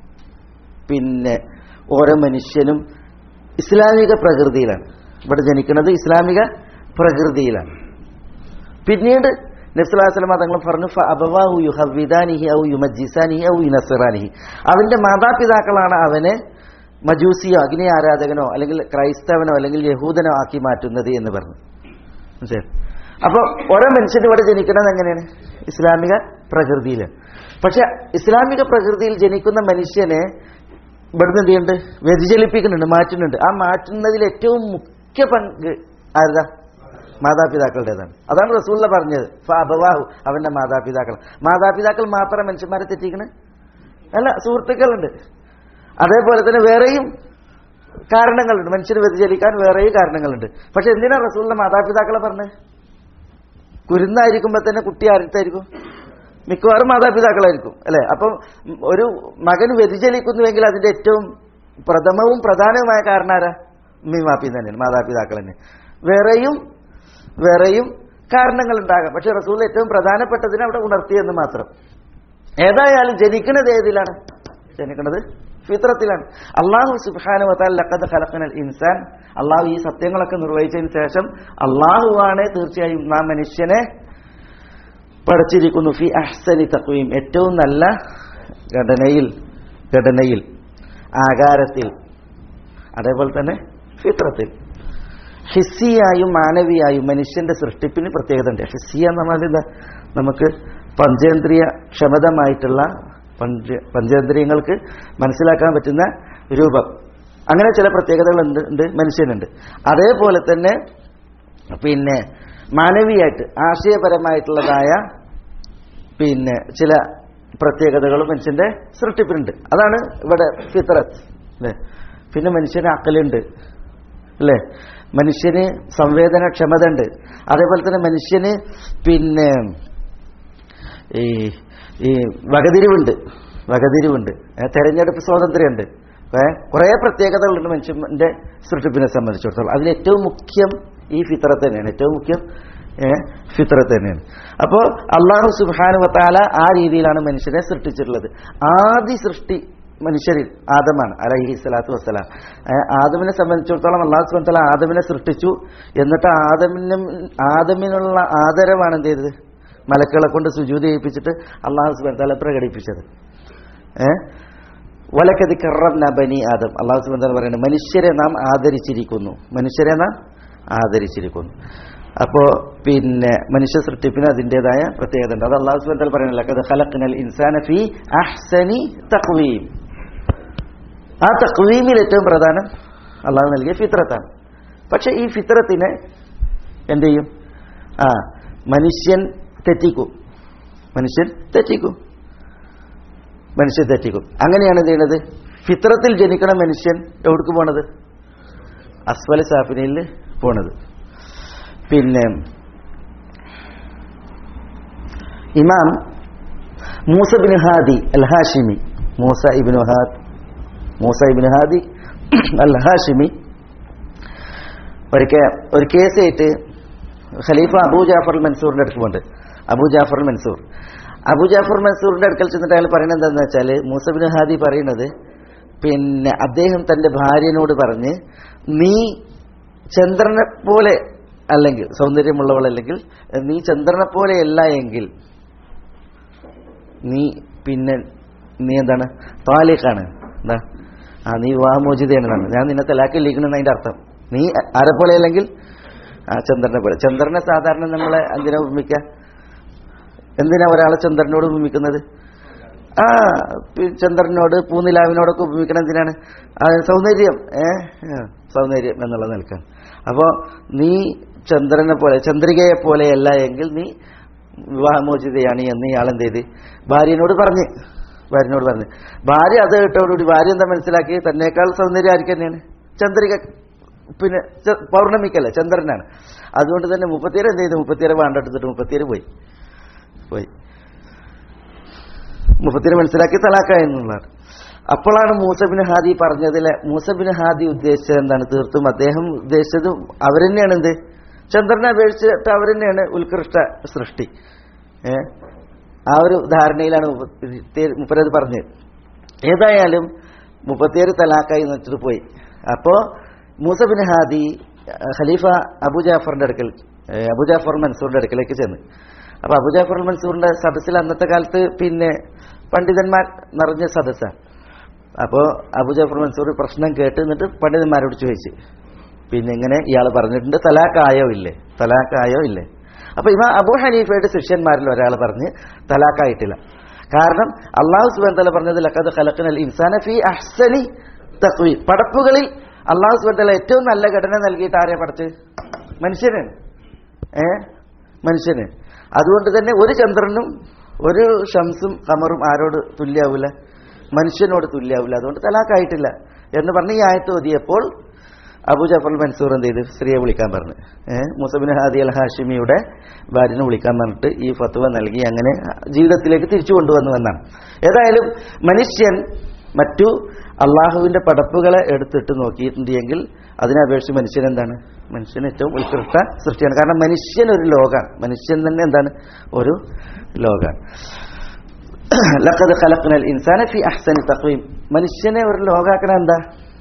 പിന്നെ ഓരോ മനുഷ്യനും ഇസ്ലാമിക പ്രകൃതിയിലാണ് ഇവിടെ ജനിക്കുന്നത് ഇസ്ലാമിക പ്രകൃതിയിലാണ് പിന്നീട് നബ്സുല്ലാസ്ലം തങ്ങൾ പറഞ്ഞു "ഫ അബവാഹു യുഹവ്വിദാനിഹി ഔ യുമജ്ജിസാനിഹി ഔ യുനസിറാനിഹി അവന്റെ മാതാപിതാക്കളാണ് അവനെ മജൂസിയോ അഗ്നി ആരാധകനോ അല്ലെങ്കിൽ ക്രൈസ്തവനോ അല്ലെങ്കിൽ യഹൂദനോ ആക്കി മാറ്റുന്നത് എന്ന് പറഞ്ഞു മനസ്സിലായോ? അപ്പൊ ഓരോ മനുഷ്യനും ഇവിടെ ജനിക്കുന്നത് എങ്ങനെയാണ് ഇസ്ലാമിക പ്രകൃതിയിൽ പക്ഷെ ഇസ്ലാമിക പ്രകൃതിയിൽ ജനിക്കുന്ന മനുഷ്യനെ ഇവിടുന്ന് എന്ത് ചെയ്യുന്നുണ്ട് വ്യതിചലിപ്പിക്കുന്നുണ്ട് മാറ്റുന്നുണ്ട് ആ മാറ്റുന്നതിൽ ഏറ്റവും മുഖ്യ പങ്ക് ആരുതാ മാതാപിതാക്കളുടേതാണ് അതാണ് റസൂള്ള പറഞ്ഞത് ഫഅബവാഹു അവന്റെ മാതാപിതാക്കൾ മാതാപിതാക്കൾ മാത്രം മനുഷ്യന്മാരെ തെറ്റിക്കണേ അല്ല സുഹൃത്തുക്കളുണ്ട് അതേപോലെ തന്നെ വേറെയും കാരണങ്ങളുണ്ട് മനുഷ്യന് വ്യതിചലിക്കാൻ വേറെയും കാരണങ്ങളുണ്ട് പക്ഷെ എന്തിനാ റസൂലിന്റെ മാതാപിതാക്കളെ പറഞ്ഞത് കുരുന്നായിരിക്കുമ്പോ തന്നെ കുട്ടി ആരുത്തായിരിക്കും മിക്കവാറും മാതാപിതാക്കളായിരിക്കും അല്ലെ അപ്പം ഒരു മകൻ വ്യതിചലിക്കുന്നുവെങ്കിൽ അതിന്റെ ഏറ്റവും പ്രഥമവും പ്രധാനവുമായ കാരണം ആരാ ഉമ്മയും വാപ്പിയും തന്നെയാണ് മാതാപിതാക്കൾ തന്നെ വേറെയും വേറെയും കാരണങ്ങൾ ഉണ്ടാകാം പക്ഷെ റസൂൽ ഏറ്റവും പ്രധാനപ്പെട്ടതിനെ അവിടെ ഉണർത്തിയെന്ന് മാത്രം ഏതായാലും ജനിക്കുന്നത് ഏതിലാണ് ജനിക്കുന്നത് ഫിത്രത്തിലാണ് അള്ളാഹു സുബാനു ലക്കത് ഖലഖനൽ ഇൻസാൻ അള്ളാഹു ഈ സത്യങ്ങളൊക്കെ നിർവഹിച്ചതിന് ശേഷം അള്ളാഹുവാണ് തീർച്ചയായും നാം മനുഷ്യനെ പഠിച്ചിരിക്കുന്നു ഫി അഹ്സനി തക്വീം ഏറ്റവും നല്ല ഘടനയിൽ ഘടനയിൽ ആകാരത്തിൽ അതേപോലെ തന്നെ ഫിത്രത്തിൽ ഹിസ്സിയായും മാനവിയായും മനുഷ്യന്റെ സൃഷ്ടിപ്പിന് പ്രത്യേകത ഉണ്ട് ഹിസ്സിയ എന്ന് പറഞ്ഞാൽ എന്താ നമുക്ക് പഞ്ചേന്ദ്രിയ ക്ഷമതമായിട്ടുള്ള പഞ്ച പഞ്ചേന്ദ്രിയങ്ങൾക്ക് മനസ്സിലാക്കാൻ പറ്റുന്ന രൂപം അങ്ങനെ ചില പ്രത്യേകതകൾ ഉണ്ട് ഉണ്ട് മനുഷ്യനുണ്ട് അതേപോലെ തന്നെ പിന്നെ മാനവീയായിട്ട് ആശയപരമായിട്ടുള്ളതായ പിന്നെ ചില പ്രത്യേകതകളും മനുഷ്യന്റെ സൃഷ്ടിപ്പിനുണ്ട് അതാണ് ഇവിടെ ഫിത്രത്ത് അല്ലേ പിന്നെ മനുഷ്യന് അക്കലുണ്ട് അല്ലേ മനുഷ്യന് സംവേദനക്ഷമത ഉണ്ട് അതേപോലെ തന്നെ മനുഷ്യന് പിന്നെ ഈ ഈ വകതിരിവുണ്ട് വകതിരിവുണ്ട് ഏ, തെരഞ്ഞെടുപ്പ് സ്വാതന്ത്ര്യമുണ്ട് ഏ, കുറേ പ്രത്യേകതകളുണ്ട് മനുഷ്യന്റെ സൃഷ്ടിപ്പിനെ സംബന്ധിച്ചിടത്തോളം അതിൽ ഏറ്റവും മുഖ്യം ഈ ഫിത്രത്ത് തന്നെയാണ് ഏറ്റവും മുഖ്യം ഏ, ഫിത്രത്ത് തന്നെയാണ് അപ്പോൾ അള്ളാഹു സുബാനു വത്താല ആ രീതിയിലാണ് മനുഷ്യനെ സൃഷ്ടിച്ചിട്ടുള്ളത് ആദ്യ സൃഷ്ടി മനുഷ്യരിൽ ആദമാണ് അലഹി സ്വലാത്തു വസ്സലാം ഏ, ആദമിനെ സംബന്ധിച്ചിടത്തോളം അള്ളാഹു സുബാൻ തല ആദമിനെ സൃഷ്ടിച്ചു എന്നിട്ട് ആദമിനും ആദമിനുള്ള ആദരവാണ് എന്ത് ചെയ്തത് മലക്കുകളെ കൊണ്ട് സുജൂതി ചെയ്യിപ്പിച്ചിട്ട് അള്ളാഹു സുബാൻ തല പ്രകടിപ്പിച്ചത് ഏഹ് വലക്കതി കറന്ന ബനി ആദം അള്ളാഹു സുബാൻ തല പറയുന്നത് മനുഷ്യരെ നാം ആദരിച്ചിരിക്കുന്നു മനുഷ്യരെ നാം ആദരിച്ചിരിക്കുന്നു അപ്പോ പിന്നെ മനുഷ്യ സൃഷ്ടിപ്പിന് അതിൻ്റെതായ പ്രത്യേകത ഉണ്ട് അത് അള്ളാഹു സുബാൻ തല പറയുന്നില്ല ഖലഖ്നൽ ഇൻസാന ഫി അഹ്സനി തഖ്വീം ആ തക്വീമിൽ ഏറ്റവും പ്രധാനം അള്ളാഹു നൽകിയ ഫിത്രത്താണ് പക്ഷെ ഈ ഫിത്രത്തിനെ എന്ത് ചെയ്യും ആ മനുഷ്യൻ തെറ്റിക്കും മനുഷ്യൻ തെറ്റിക്കും മനുഷ്യൻ തെറ്റിക്കും അങ്ങനെയാണ് എന്ത് ചെയ്യുന്നത് ഫിത്രത്തിൽ ജനിക്കണ മനുഷ്യൻ എവിടേക്ക് പോണത് അസ്വല സാഫിനയിൽ പോണത് പിന്നെ ഇമാം Musa bin Hadi al Hashimi Musa ibn Had Musa ibn Hadi al Hashimi ഒരിക്കൽ ഒരു കേസായിട്ട് ഖലീഫ അബൂ ജാഫർ മൻസൂറിന്റെ അടുത്ത് പോണ്ട് Abu Jafar Mansur Abu Jafar മൻസൂറിന്റെ അടുക്കൽ ചെന്നിട്ട് അയാൾ പറയുന്നത് എന്താണെന്ന് വെച്ചാൽ മൂസബിൻ ഹാദി പറയുന്നത് പിന്നെ അദ്ദേഹം തന്റെ ഭാര്യനോട് പറഞ്ഞ് നീ ചന്ദ്രനെ പോലെ അല്ലെങ്കിൽ സൗന്ദര്യമുള്ളവളല്ലെങ്കിൽ നീ ചന്ദ്രനെ പോലെയല്ല എങ്കിൽ നീ പിന്നെ നീ എന്താണ് താലിഖാണ് എന്താ ആ നീ വിവാഹമോചിതയാണ് ഞാൻ നിന്നെ തലാക്കില്ലിക്കണെന്ന് അതിന്റെ അർത്ഥം നീ ആരെ പോലെ അല്ലെങ്കിൽ ആ ചന്ദ്രനെ പോലെ ചന്ദ്രനെ സാധാരണ നമ്മളെ എന്തിനാ ഉപമിക്ക എന്തിനാ ഒരാളെ ചന്ദ്രനോട് ഉപമിക്കുന്നത് ആ പി- ചന്ദ്രനോട് പൂനിലാവിനോടൊക്കെ ഉപമിക്കണം എന്തിനാണ് ആ സൗന്ദര്യം ഏ ആ, സൗന്ദര്യം എന്നുള്ള നിൽക്കാൻ അപ്പോ നീ ചന്ദ്രനെ പോലെ ചന്ദ്രികയെ പോലെയല്ല എങ്കിൽ നീ വിവാഹമോചിതയാണ് എന്ന് ഇയാൾ എന്ത് ചെയ്ത് ഭാര്യനോട് പറഞ്ഞ് ഭാര്യനോട് പറഞ്ഞ് ഭാര്യ അത് കേട്ടോടുകൂടി ഭാര്യ എന്താ മനസ്സിലാക്കി തന്നേക്കാൾ സൗന്ദര്യം ആർക്ക് തന്നെയാണ് ചന്ദ്രിക പിന്നെ ച- പൗർണമിക്കല്ല ചന്ദ്രനാണ് അതുകൊണ്ട് തന്നെ മുപ്പത്തിയേര് എന്ത് ചെയ്തു മുപ്പത്തിയേര് വേണ്ടെടുത്തിട്ട് മുപ്പത്തിയേര് പോയി പോയി മുപ്പത്തിയേര് മനസ്സിലാക്കി തലാക്ക എന്നുള്ളതാണ് അപ്പോഴാണ് മൂസബിൻ ഹാദി പറഞ്ഞതിലെ മൂസബിൻ ഹാദി ഉദ്ദേശിച്ചത് എന്താണ് തീർത്തും അദ്ദേഹം ഉദ്ദേശിച്ചത് അവരെന്നെയാണ് എന്ത് ചന്ദ്രനെ അപേക്ഷിച്ചിട്ട് അവരെന്നെയാണ് ഉത്കൃഷ്ട സൃഷ്ടി ഏ ആ ഒരു ധാരണയിലാണ് മുപ്പത്തി- മുപ്പരത് പറഞ്ഞത് ഏതായാലും മുപ്പത്തിയേഴ് തലാക്കായി എന്ന് വെച്ചിട്ട് പോയി അപ്പോ മൂസബിൻ ഹാദി അഹ് ഖലീഫ അബു ജാഫറിന്റെ അടുക്കൽ ഏഹ് അബു ജാഫർ മൻസൂറിന്റെ അടുക്കലേക്ക് ചെന്ന് അപ്പൊ അബു ജാഫർ മൻസൂറിന്റെ സദസ്സിൽ അന്നത്തെ കാലത്ത് പിന്നെ പണ്ഡിതന്മാർ നിറഞ്ഞ സദസ്സാണ് അപ്പോ അബു ജാഫർ മൻസൂർ പ്രശ്നം കേട്ട് എന്നിട്ട് പണ്ഡിതന്മാരോട് ചോദിച്ചു പിന്നെ ഇങ്ങനെ ഇയാൾ പറഞ്ഞിട്ടുണ്ട് തലാക്കായോ ഇല്ലേ തലാക്കായോ ഇല്ലേ അപ്പൊ ഇവ അബു ഹനീഫയുടെ ശിഷ്യന്മാരിൽ ഒരാൾ പറഞ്ഞ് തലാക്കായിട്ടില്ല കാരണം അള്ളാഹു സുബാൻ തല പറഞ്ഞത് ലക്കത് ഖലഖനൽ ഇൻസാന ഫി അഹ്സനി തഖ്വീം പടപ്പുകളിൽ അള്ളാഹു സുബാൻ തല ഏറ്റവും നല്ല ഘടന നൽകിയിട്ട് ആരെ പടച്ച് മനുഷ്യന് ഏ മനുഷ്യന് അതുകൊണ്ട് തന്നെ ഒരു ചന്ദ്രനും ഒരു ഷംസും കമറും ആരോട് തുല്യാവൂല മനുഷ്യനോട് തുല്യാവൂല അതുകൊണ്ട് തലാക്കായിട്ടില്ല എന്ന് പറഞ്ഞ് ഈ ആയത്ത് ഓതിയപ്പോൾ അബു ജഫർ മൻസൂർ എന്ത് ചെയ്ത് സ്ത്രീയെ വിളിക്കാൻ പറഞ്ഞു ഏഹ് മുസബിൻ ഹാദി അൽ ഹാഷിമിയുടെ ഭാര്യനെ വിളിക്കാൻ പറഞ്ഞിട്ട് ഈ ഫത്വ നൽകി അങ്ങനെ ജീവിതത്തിലേക്ക് തിരിച്ചു കൊണ്ടുവന്നു എന്നാണ് ഏതായാലും മനുഷ്യൻ മറ്റു അള്ളാഹുവിന്റെ പടപ്പുകളെ എടുത്തിട്ട് നോക്കിയിട്ടുണ്ട് എങ്കിൽ അതിനെ അപേക്ഷിച്ച് മനുഷ്യൻ എന്താണ് മനുഷ്യൻ ഏറ്റവും ഉത്കൃഷ്ട സൃഷ്ടിയാണ് കാരണം മനുഷ്യൻ ഒരു ലോകാണ് മനുഷ്യൻ തന്നെ എന്താണ് ഒരു ലോകാണ് ലഖദ് ഖലഖ്നൽ ഇൻസാന ഫി അഹ്സനി തഖ്വീം മനുഷ്യനെ ഒരു ലോകാക്കണ എന്താ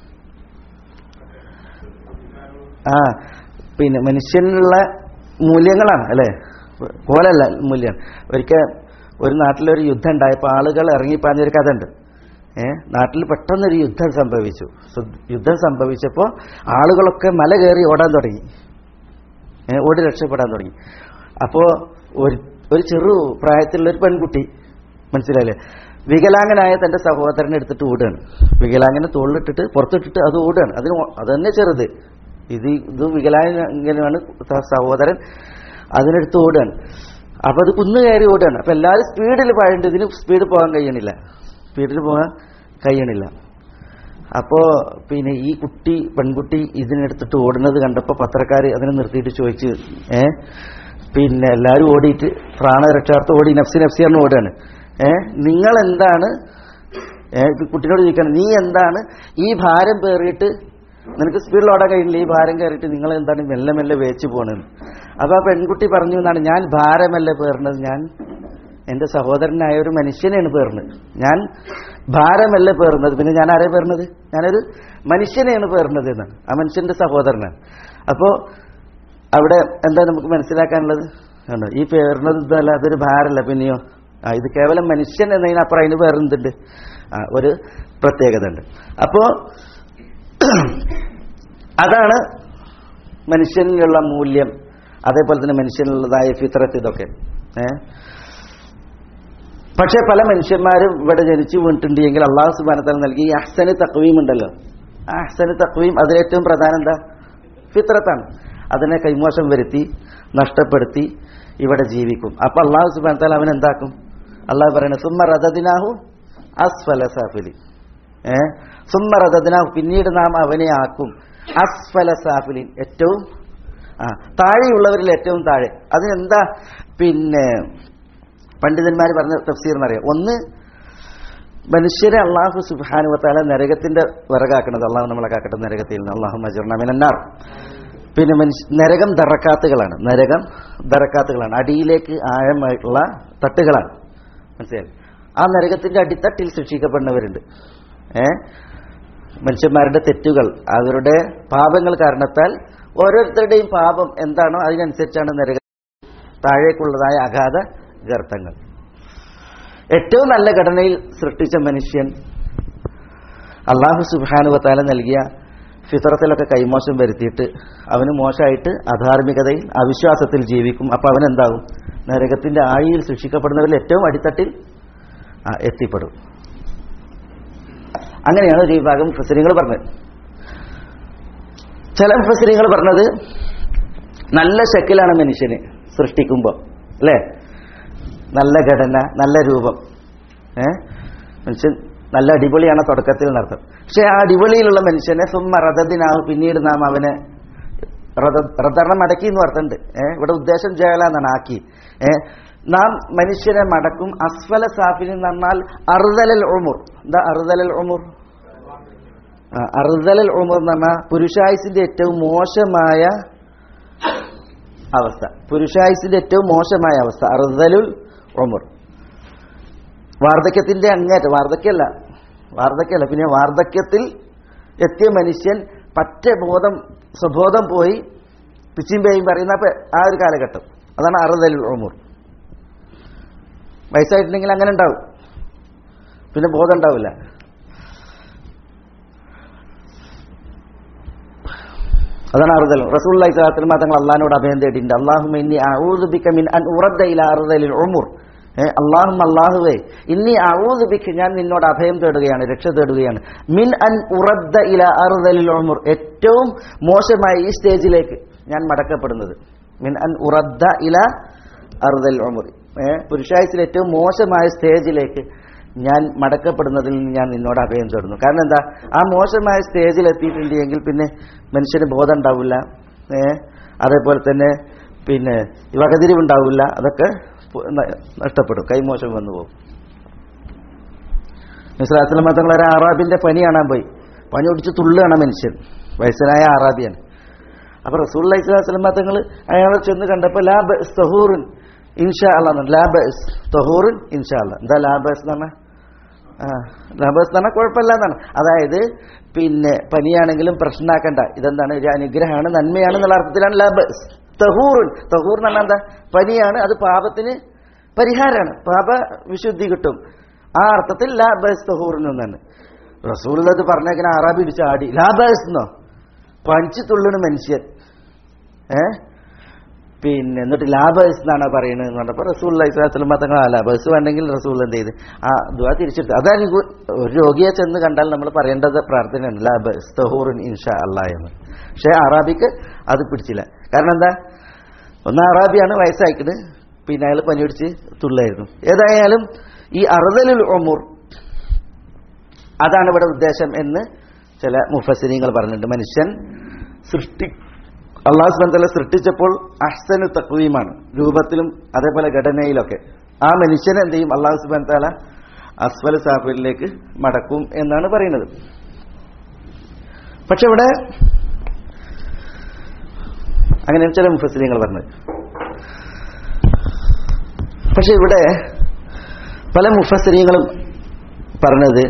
ആ പിന്നെ മനുഷ്യനുള്ള മൂല്യങ്ങളാണ് അല്ലേ പോലല്ല മൂല്യം ഒരിക്കൽ ഒരു നാട്ടിലൊരു യുദ്ധം ഉണ്ടായപ്പോൾ ആളുകൾ ഇറങ്ങിപ്പാഞ്ഞൊരു കഥ ഉണ്ട് ഏ നാട്ടിൽ പെട്ടെന്നൊരു യുദ്ധം സംഭവിച്ചു സു- യുദ്ധം സംഭവിച്ചപ്പോൾ ആളുകളൊക്കെ മല കയറി ഓടാൻ തുടങ്ങി ഏ, ഓടി രക്ഷപ്പെടാൻ തുടങ്ങി അപ്പോൾ ഒരു ഒരു ചെറു പ്രായത്തിലുള്ള ഒരു പെൺകുട്ടി മനസ്സിലായില്ലേ വികലാംഗനായ തന്റെ സഹോദരനെ എടുത്തിട്ട് ഓടുകയാണ് വികലാംഗനെ തോളിലിട്ടിട്ട് പുറത്തിട്ടിട്ട് അത് ഓടുകയാണ് അതിന് ഓ- അത് തന്നെ ചെറുത് ഇത് ഇത് വികലാംഗനാണ് ത- സഹോദരൻ അതിനെടുത്ത് ഓടുകയാണ് അപ്പൊ അത് കുന്നു കയറി ഓടുകയാണ് അപ്പൊ എല്ലാവരും സ്പീഡിൽ പായുണ്ട് ഇതിന് സ്പീഡ് പോകാൻ കഴിയണില്ല സ്പീഡിൽ പോകാൻ കഴിയണില്ല അപ്പോ പിന്നെ ഈ കുട്ടി പെൺകുട്ടി ഇതിനെടുത്തിട്ട് ഓടുന്നത് കണ്ടപ്പോ പത്രക്കാർ അതിനെ നിർത്തിയിട്ട് ചോദിച്ചു ഏ പിന്നെ എല്ലാവരും ഓടിയിട്ട് പ്രാണരക്ഷാർത്ഥം ഓടി നഫ്സി നഫ്സി എന്ന് ഓടുകയാണ് ഏ നിങ്ങൾ എന്താണ് ഏ ഇത് കുട്ടിനോട് ചോദിക്കണം നീ എന്താണ് ഈ ഭാരം പേറിയിട്ട് നിനക്ക് സ്പീഡിൽ ഓടാൻ കഴിയില്ല ഈ ഭാരം കയറിയിട്ട് നിങ്ങൾ എന്താണ് മെല്ലെ മെല്ലെ വേച്ച് പോണെന്ന് അപ്പൊ ആ പെൺകുട്ടി പറഞ്ഞു എന്നാണ് ഞാൻ ഭാരമല്ല പേറുന്നത് ഞാൻ എന്റെ സഹോദരനായ ഒരു മനുഷ്യനെയാണ് പേറുന്നത് ഞാൻ ഭാരമല്ല പേറുന്നത് പിന്നെ ഞാൻ ആരെ പേറുന്നത് ഞാനൊരു മനുഷ്യനെയാണ് പേറുന്നത് എന്നാണ് ആ മനുഷ്യന്റെ സഹോദരനാണ് അപ്പോ അവിടെ എന്താ നമുക്ക് മനസ്സിലാക്കാനുള്ളത് കണ്ടോ ഈ പേറുന്നത് ഇതല്ല അതൊരു ഭാരമല്ല പിന്നെയോ ആ ഇത് കേവലം മനുഷ്യൻ എന്നതിനപ്പുറം അതിന് വേറെന്തുണ്ട് ആ ഒരു പ്രത്യേകത ഉണ്ട് അപ്പോ അതാണ് മനുഷ്യനിലുള്ള മൂല്യം അതേപോലെ തന്നെ മനുഷ്യനുള്ളതായ ഫിത്രത്ത് ഇതൊക്കെ ഏ പക്ഷെ പല മനുഷ്യന്മാരും ഇവിടെ ജനിച്ചു വീണിട്ടുണ്ട് എങ്കിൽ അള്ളാഹു സുബാനത്താൽ നൽകി ഈ അഹ്സന് തക്വീം ഉണ്ടല്ലോ ആ അഹ്സന് തക്വീം അതിലേറ്റവും പ്രധാനം എന്താ ഫിത്രത്താണ് അതിനെ കൈമോശം വരുത്തി നഷ്ടപ്പെടുത്തി ഇവിടെ ജീവിക്കും അപ്പൊ അള്ളാഹു സുബാനത്താൽ അവൻ എന്താക്കും അള്ളാഹു പറയണ സുമ്മ റദദിനാഹു അസ്ഫല സാഫിലി ഏ സുമ്മ റദദിനാഹു പിന്നീട് നാം അവനെ ആക്കും അസ്ഫല സാഫിലിൻ ഏറ്റവും ആ താഴെയുള്ളവരിൽ ഏറ്റവും താഴെ അതിനെന്താ പിന്നെ പണ്ഡിതന്മാർ പറഞ്ഞ തഫ്സീർ എന്നറിയാം ഒന്ന് മനുഷ്യരെ അള്ളാഹു സുബാനുവത്താല നരകത്തിന്റെ വിറകാക്കണത് അള്ളാഹു നമ്മളെ കാക്കട്ടെ നരകത്തിൽ നിന്ന് അള്ളാഹു മജർണമിനാർ പിന്നെ മനുഷ്യ നരകം ദറക്കാത്തുകളാണ് നരകം ദറക്കാത്തുകളാണ് അടിയിലേക്ക് ആഴമായിട്ടുള്ള തട്ടുകളാണ് മനസ്സിലായി ആ നരകത്തിന്റെ അടിത്തട്ടിൽ ശിക്ഷിക്കപ്പെടുന്നവരുണ്ട് ഏ മനുഷ്യന്മാരുടെ തെറ്റുകൾ അവരുടെ പാപങ്ങൾ കാരണത്താൽ ഓരോരുത്തരുടെയും പാപം എന്താണോ അതിനനുസരിച്ചാണ് നരക താഴേക്കുള്ളതായ അഗാധ ഗർത്തങ്ങൾ ഏറ്റവും നല്ല ഘടനയിൽ സൃഷ്ടിച്ച മനുഷ്യൻ അള്ളാഹു സുബാനുവത്താല നൽകിയ ഫിത്രത്തിലൊക്കെ കൈമോശം വരുത്തിയിട്ട് അവന് മോശമായിട്ട് അധാർമികതയിൽ അവിശ്വാസത്തിൽ ജീവിക്കും അപ്പൊ അവനെന്താകും നരകത്തിന്റെ ആഴിയിൽ സൃഷ്ടിക്കപ്പെടുന്നവരിൽ ഏറ്റവും അടിത്തട്ടിൽ ആ, എത്തിപ്പെടും അങ്ങനെയാണ് ഒരു വിഭാഗം ഫസരിങ്ങൾ പറഞ്ഞത് ചില ഫസരിങ്ങൾ പറഞ്ഞത് നല്ല ശക്കിലാണ് മനുഷ്യന് സൃഷ്ടിക്കുമ്പോൾ അല്ലേ നല്ല ഘടന നല്ല രൂപം ഏ മനുഷ്യൻ നല്ല അടിപൊളിയാണ് തുടക്കത്തിൽ നടത്തും പക്ഷെ ആ അടിപൊളിയിലുള്ള മനുഷ്യനെ സുമ്മ റഥത്തിനാവും പിന്നീട് നാം അവനെ റഥറിനെ മടക്കി എന്ന് പറഞ്ഞിട്ടുണ്ട് ഏഹ് ഇവിടെ ഉദ്ദേശം ജയല എന്നാണ് ആക്കി ഏഹ് നാം മനുഷ്യനെ മടക്കും അസ്ഫല സാഫിൽ എന്ന് പറഞ്ഞാൽ അറുതലൽ ഉമുർ എന്താ അറുതലൽ ഉമുർ ആ, അറുതലൽ ഉമുർ എന്ന് പറഞ്ഞാൽ പുരുഷായുസിന്റെ ഏറ്റവും മോശമായ അവസ്ഥ പുരുഷായുസിന്റെ ഏറ്റവും മോശമായ അവസ്ഥ അറുതലുൽ ഉമുർ വാർദ്ധക്യത്തിന്റെ അങ്ങേറ്റ വാർദ്ധക്യമല്ല വാർദ്ധക്യമല്ല പിന്നെ വാർദ്ധക്യത്തിൽ എത്തിയ മനുഷ്യൻ പറ്റ ബോധം സ്വബോധം പോയി പിച്ചിയും പേയും പറയുന്ന പ- ആ ഒരു കാലഘട്ടം അതാണ് അറുതലുൽ ഉമുർ വയസ്സായിട്ടുണ്ടെങ്കിൽ അങ്ങനെ ഉണ്ടാവും പിന്നെ ബോധം ഉണ്ടാവില്ല അതാണ് അറുതൽ റസൂൽ സ്വലാത്തിൽ തങ്ങൾ അള്ളഹാനോട് അഭയം തേടിയിട്ടുണ്ട് അള്ളാഹുമ ഇന്നി അഊദുബിക്ക മിൻ അൻ ഉറദ്ദ ഇല അറുതലിൽ ഉമുർ അള്ളാഹും അള്ളാഹുവേ ഇന്നി അഊദുബിക്ക് ഞാൻ നിന്നോട് അഭയം തേടുകയാണ് രക്ഷ തേടുകയാണ് മിൻ അൻ ഉറദ്ദ ഇല അറുതലിൽ ഉമുർ ഏറ്റവും മോശമായ ഈ സ്റ്റേജിലേക്ക് ഞാൻ മടക്കപ്പെടുന്നത് മിൻ അൻ ഉറദ്ദ ഇല അറുതൽ ഉമുർ പുരുഷായുസിൽ ഏറ്റവും മോശമായ സ്റ്റേജിലേക്ക് ഞാൻ മടക്കപ്പെടുന്നതിൽ നിന്ന് ഞാൻ നിന്നോട് അഭയം തേടുന്നു കാരണം എന്താ ആ മോശമായ സ്റ്റേജിൽ എത്തിയിട്ടുണ്ടെങ്കിൽ പിന്നെ മനുഷ്യന് ബോധം ഉണ്ടാവില്ല ഏ അതേപോലെ തന്നെ പിന്നെ വകതിരിവുണ്ടാവില്ല അതൊക്കെ പു- ന- നഷ്ടപ്പെടും കൈമോശം വന്നു പോകും മിസ്ലാസ്ലം തങ്ങൾ ഒരു അറാബിന്റെ പനി കാണാൻ പോയി പനി ഒടിച്ച് തുള്ളുകയാണ് മനുഷ്യൻ വയസ്സനായ അറാബിയാണ് അപ്പൊ റസൂൽ അലൈഹിസ്ലാം തങ്ങൾ അയാളെ ചെന്ന് കണ്ടപ്പോൾ ലാ ബസ് തഹൂറിൻ ഇൻഷാ അള്ളാന്ന് ലാ ബസ് തഹൂറിൻ ഇൻഷാ അല്ല എന്താ ലാ ബസ് എന്ന് പറഞ്ഞാൽ ആ ലാബസ് എന്ന് പറഞ്ഞാൽ കുഴപ്പമില്ല എന്നാണ് അതായത് പിന്നെ പനിയാണെങ്കിലും പ്രശ്നമാക്കണ്ട ഇതെന്താണ് ഒരു അനുഗ്രഹമാണ് നന്മയാണ് എന്നുള്ള അർത്ഥത്തിലാണ് ലാബസ് തഹൂറുൻ തഹൂർ എന്ന് പറഞ്ഞാൽ എന്താ പനിയാണ് അത് പാപത്തിന് പരിഹാരമാണ് പാപ വിശുദ്ധി കിട്ടും ആ അർത്ഥത്തിൽ ലാബസ് തഹൂറിൻ എന്നാണ് റസൂൽ അത് പറഞ്ഞേക്കണ അറാബി ഇടിച്ച് ആടി ലാബസ് എന്നോ പഞ്ചു തുള്ളണ മനുഷ്യൻ ഏ പിന്നെ എന്നിട്ട് ലാബേഴ്സ് എന്നാണ് പറയുന്നത് എന്ന് പറഞ്ഞപ്പോൾ റസൂൽ അലൈഹിസ്ലാം തങ്ങൾ ആ ലാബേഴ്സ് വേണ്ടെങ്കിൽ റസൂൽ എന്ത് ചെയ്ത് ആ ദുവാ തിരിച്ചെടുത്തു അതാണ് ഗു- ഒരു രോഗിയെ ചെന്ന് കണ്ടാൽ നമ്മൾ പറയേണ്ടത് പ്രാർത്ഥനയാണ് ലാബേഴ്സ് തഹൂറിൻ ഇൻഷാ അല്ലാ എന്ന് പക്ഷേ അറാബിക്ക് അത് പിടിച്ചില്ല കാരണം എന്താ ഒന്ന് അറാബിയാണ് വയസ്സായിക്കുന്നത് പിന്നെ അയാൾ പനി പിടിച്ച് തുള്ളായിരുന്നു ഏതായാലും ഈ അറുതലുൽ ഒമുർ അതാണ് ഇവിടെ ഉദ്ദേശം എന്ന് ചില മുഫസിനിങ്ങൾ പറഞ്ഞിട്ടുണ്ട് മനുഷ്യൻ സൃഷ്ടി അള്ളാഹു സുബന്ധല സൃഷ്ടിച്ചപ്പോൾ അഹ്സനു തക്വീമാണ് രൂപത്തിലും അതേപോലെ ഘടനയിലൊക്കെ ആ മനുഷ്യനെ എന്ത് ചെയ്യും അള്ളാഹു സുബാൻ താല അസ്വല സാഫിലേക്ക് മടക്കും എന്നാണ് പറയുന്നത് പക്ഷെ ഇവിടെ അങ്ങനെ ചില മുഫസിലിങ്ങൾ പറഞ്ഞത് പക്ഷെ ഇവിടെ പല മുഫസിരിയങ്ങളും പറഞ്ഞത്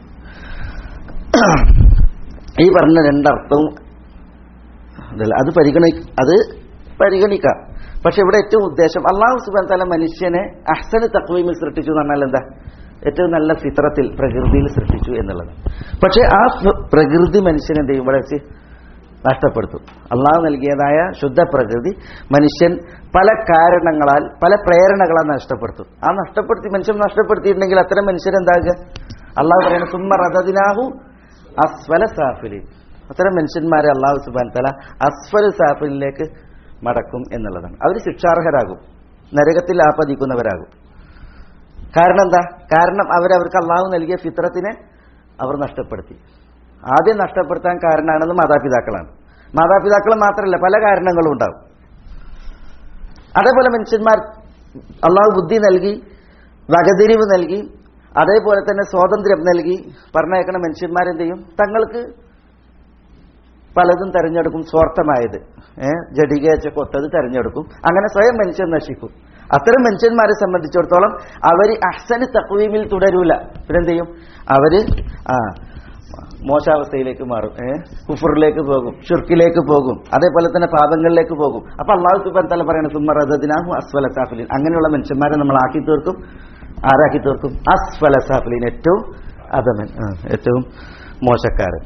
ഈ പറഞ്ഞ രണ്ടർത്ഥവും അതല്ല അത് പരിഗണി അത് പരിഗണിക്കാം പക്ഷെ ഇവിടെ ഏറ്റവും ഉദ്ദേശം അള്ളാഹു സുബാൻ തല മനുഷ്യനെ അഹ്സന് തക്വീമിൽ സൃഷ്ടിച്ചു എന്ന് പറഞ്ഞാൽ എന്താ ഏറ്റവും നല്ല ഫിത്രത്തിൽ പ്രകൃതിയിൽ സൃഷ്ടിച്ചു എന്നുള്ളത് പക്ഷെ ആ പ്ര- പ്രകൃതി മനുഷ്യനെ എന്ത് ചെയ്യും ഇവിടെ വെച്ച് നഷ്ടപ്പെടുത്തും അള്ളാഹു നൽകിയതായ ശുദ്ധ പ്രകൃതി മനുഷ്യൻ പല കാരണങ്ങളാൽ പല പ്രേരണകളാൽ നഷ്ടപ്പെടുത്തും ആ നഷ്ടപ്പെടുത്തി മനുഷ്യൻ നഷ്ടപ്പെടുത്തിയിട്ടുണ്ടെങ്കിൽ അത്തരം മനുഷ്യരെന്താകുക അള്ളാഹു പറയുന്നത് സുമ്മ റദദിനാഹു അസ്വല സാഫിലി അത്തരം മനുഷ്യന്മാരെ അള്ളാഹു സുബാൻ തല അസ്വല സാഫിലിലേക്ക് മടക്കും എന്നുള്ളതാണ് അവർ ശിക്ഷാർഹരാകും നരകത്തിൽ ആപതിക്കുന്നവരാകും കാരണം എന്താ കാരണം അവരവർക്ക് അള്ളാഹു നൽകിയ ഫിത്രത്തിനെ അവർ നഷ്ടപ്പെടുത്തി ആദ്യം നഷ്ടപ്പെടുത്താൻ കാരണമാണെന്ന് മാതാപിതാക്കളാണ് മാതാപിതാക്കൾ മാത്രമല്ല പല കാരണങ്ങളും ഉണ്ടാവും അതേപോലെ മനുഷ്യന്മാർ അള്ളാഹു ബുദ്ധി നൽകി വകതിരിവ് നൽകി അതേപോലെ തന്നെ സ്വാതന്ത്ര്യം നൽകി പറഞ്ഞയക്കണ മനുഷ്യന്മാരെന്ത് ചെയ്യും തങ്ങൾക്ക് പലതും തെരഞ്ഞെടുക്കും സ്വാർത്ഥമായത് ഏഹ് ജഡികേച്ച കൊത്തത് തെരഞ്ഞെടുക്കും അങ്ങനെ സ്വയം മനുഷ്യൻ നശിക്കും അത്തരം മനുഷ്യന്മാരെ സംബന്ധിച്ചിടത്തോളം അവർ അഹ്സന് തക്വീമിൽ തുടരൂല പിന്നെന്ത് ചെയ്യും അവര് ആ മോശാവസ്ഥയിലേക്ക് മാറും ഏഹ് കുഫറിലേക്ക് പോകും ഷുർക്കിലേക്ക് പോകും അതേപോലെ തന്നെ പാപങ്ങളിലേക്ക് പോകും അപ്പൊ അള്ളാഹു സുബാൻ തല പറയണ സുമറദിനാഹു അസ്വല സാഫിലിൻ അങ്ങനെയുള്ള മനുഷ്യന്മാരെ നമ്മൾ ആക്കി തീർക്കും ആരാക്കി തീർക്കും അസ്വല സാഫിലിൻ ഏറ്റവും അധമൻ ആ, ഏറ്റവും മോശക്കാരൻ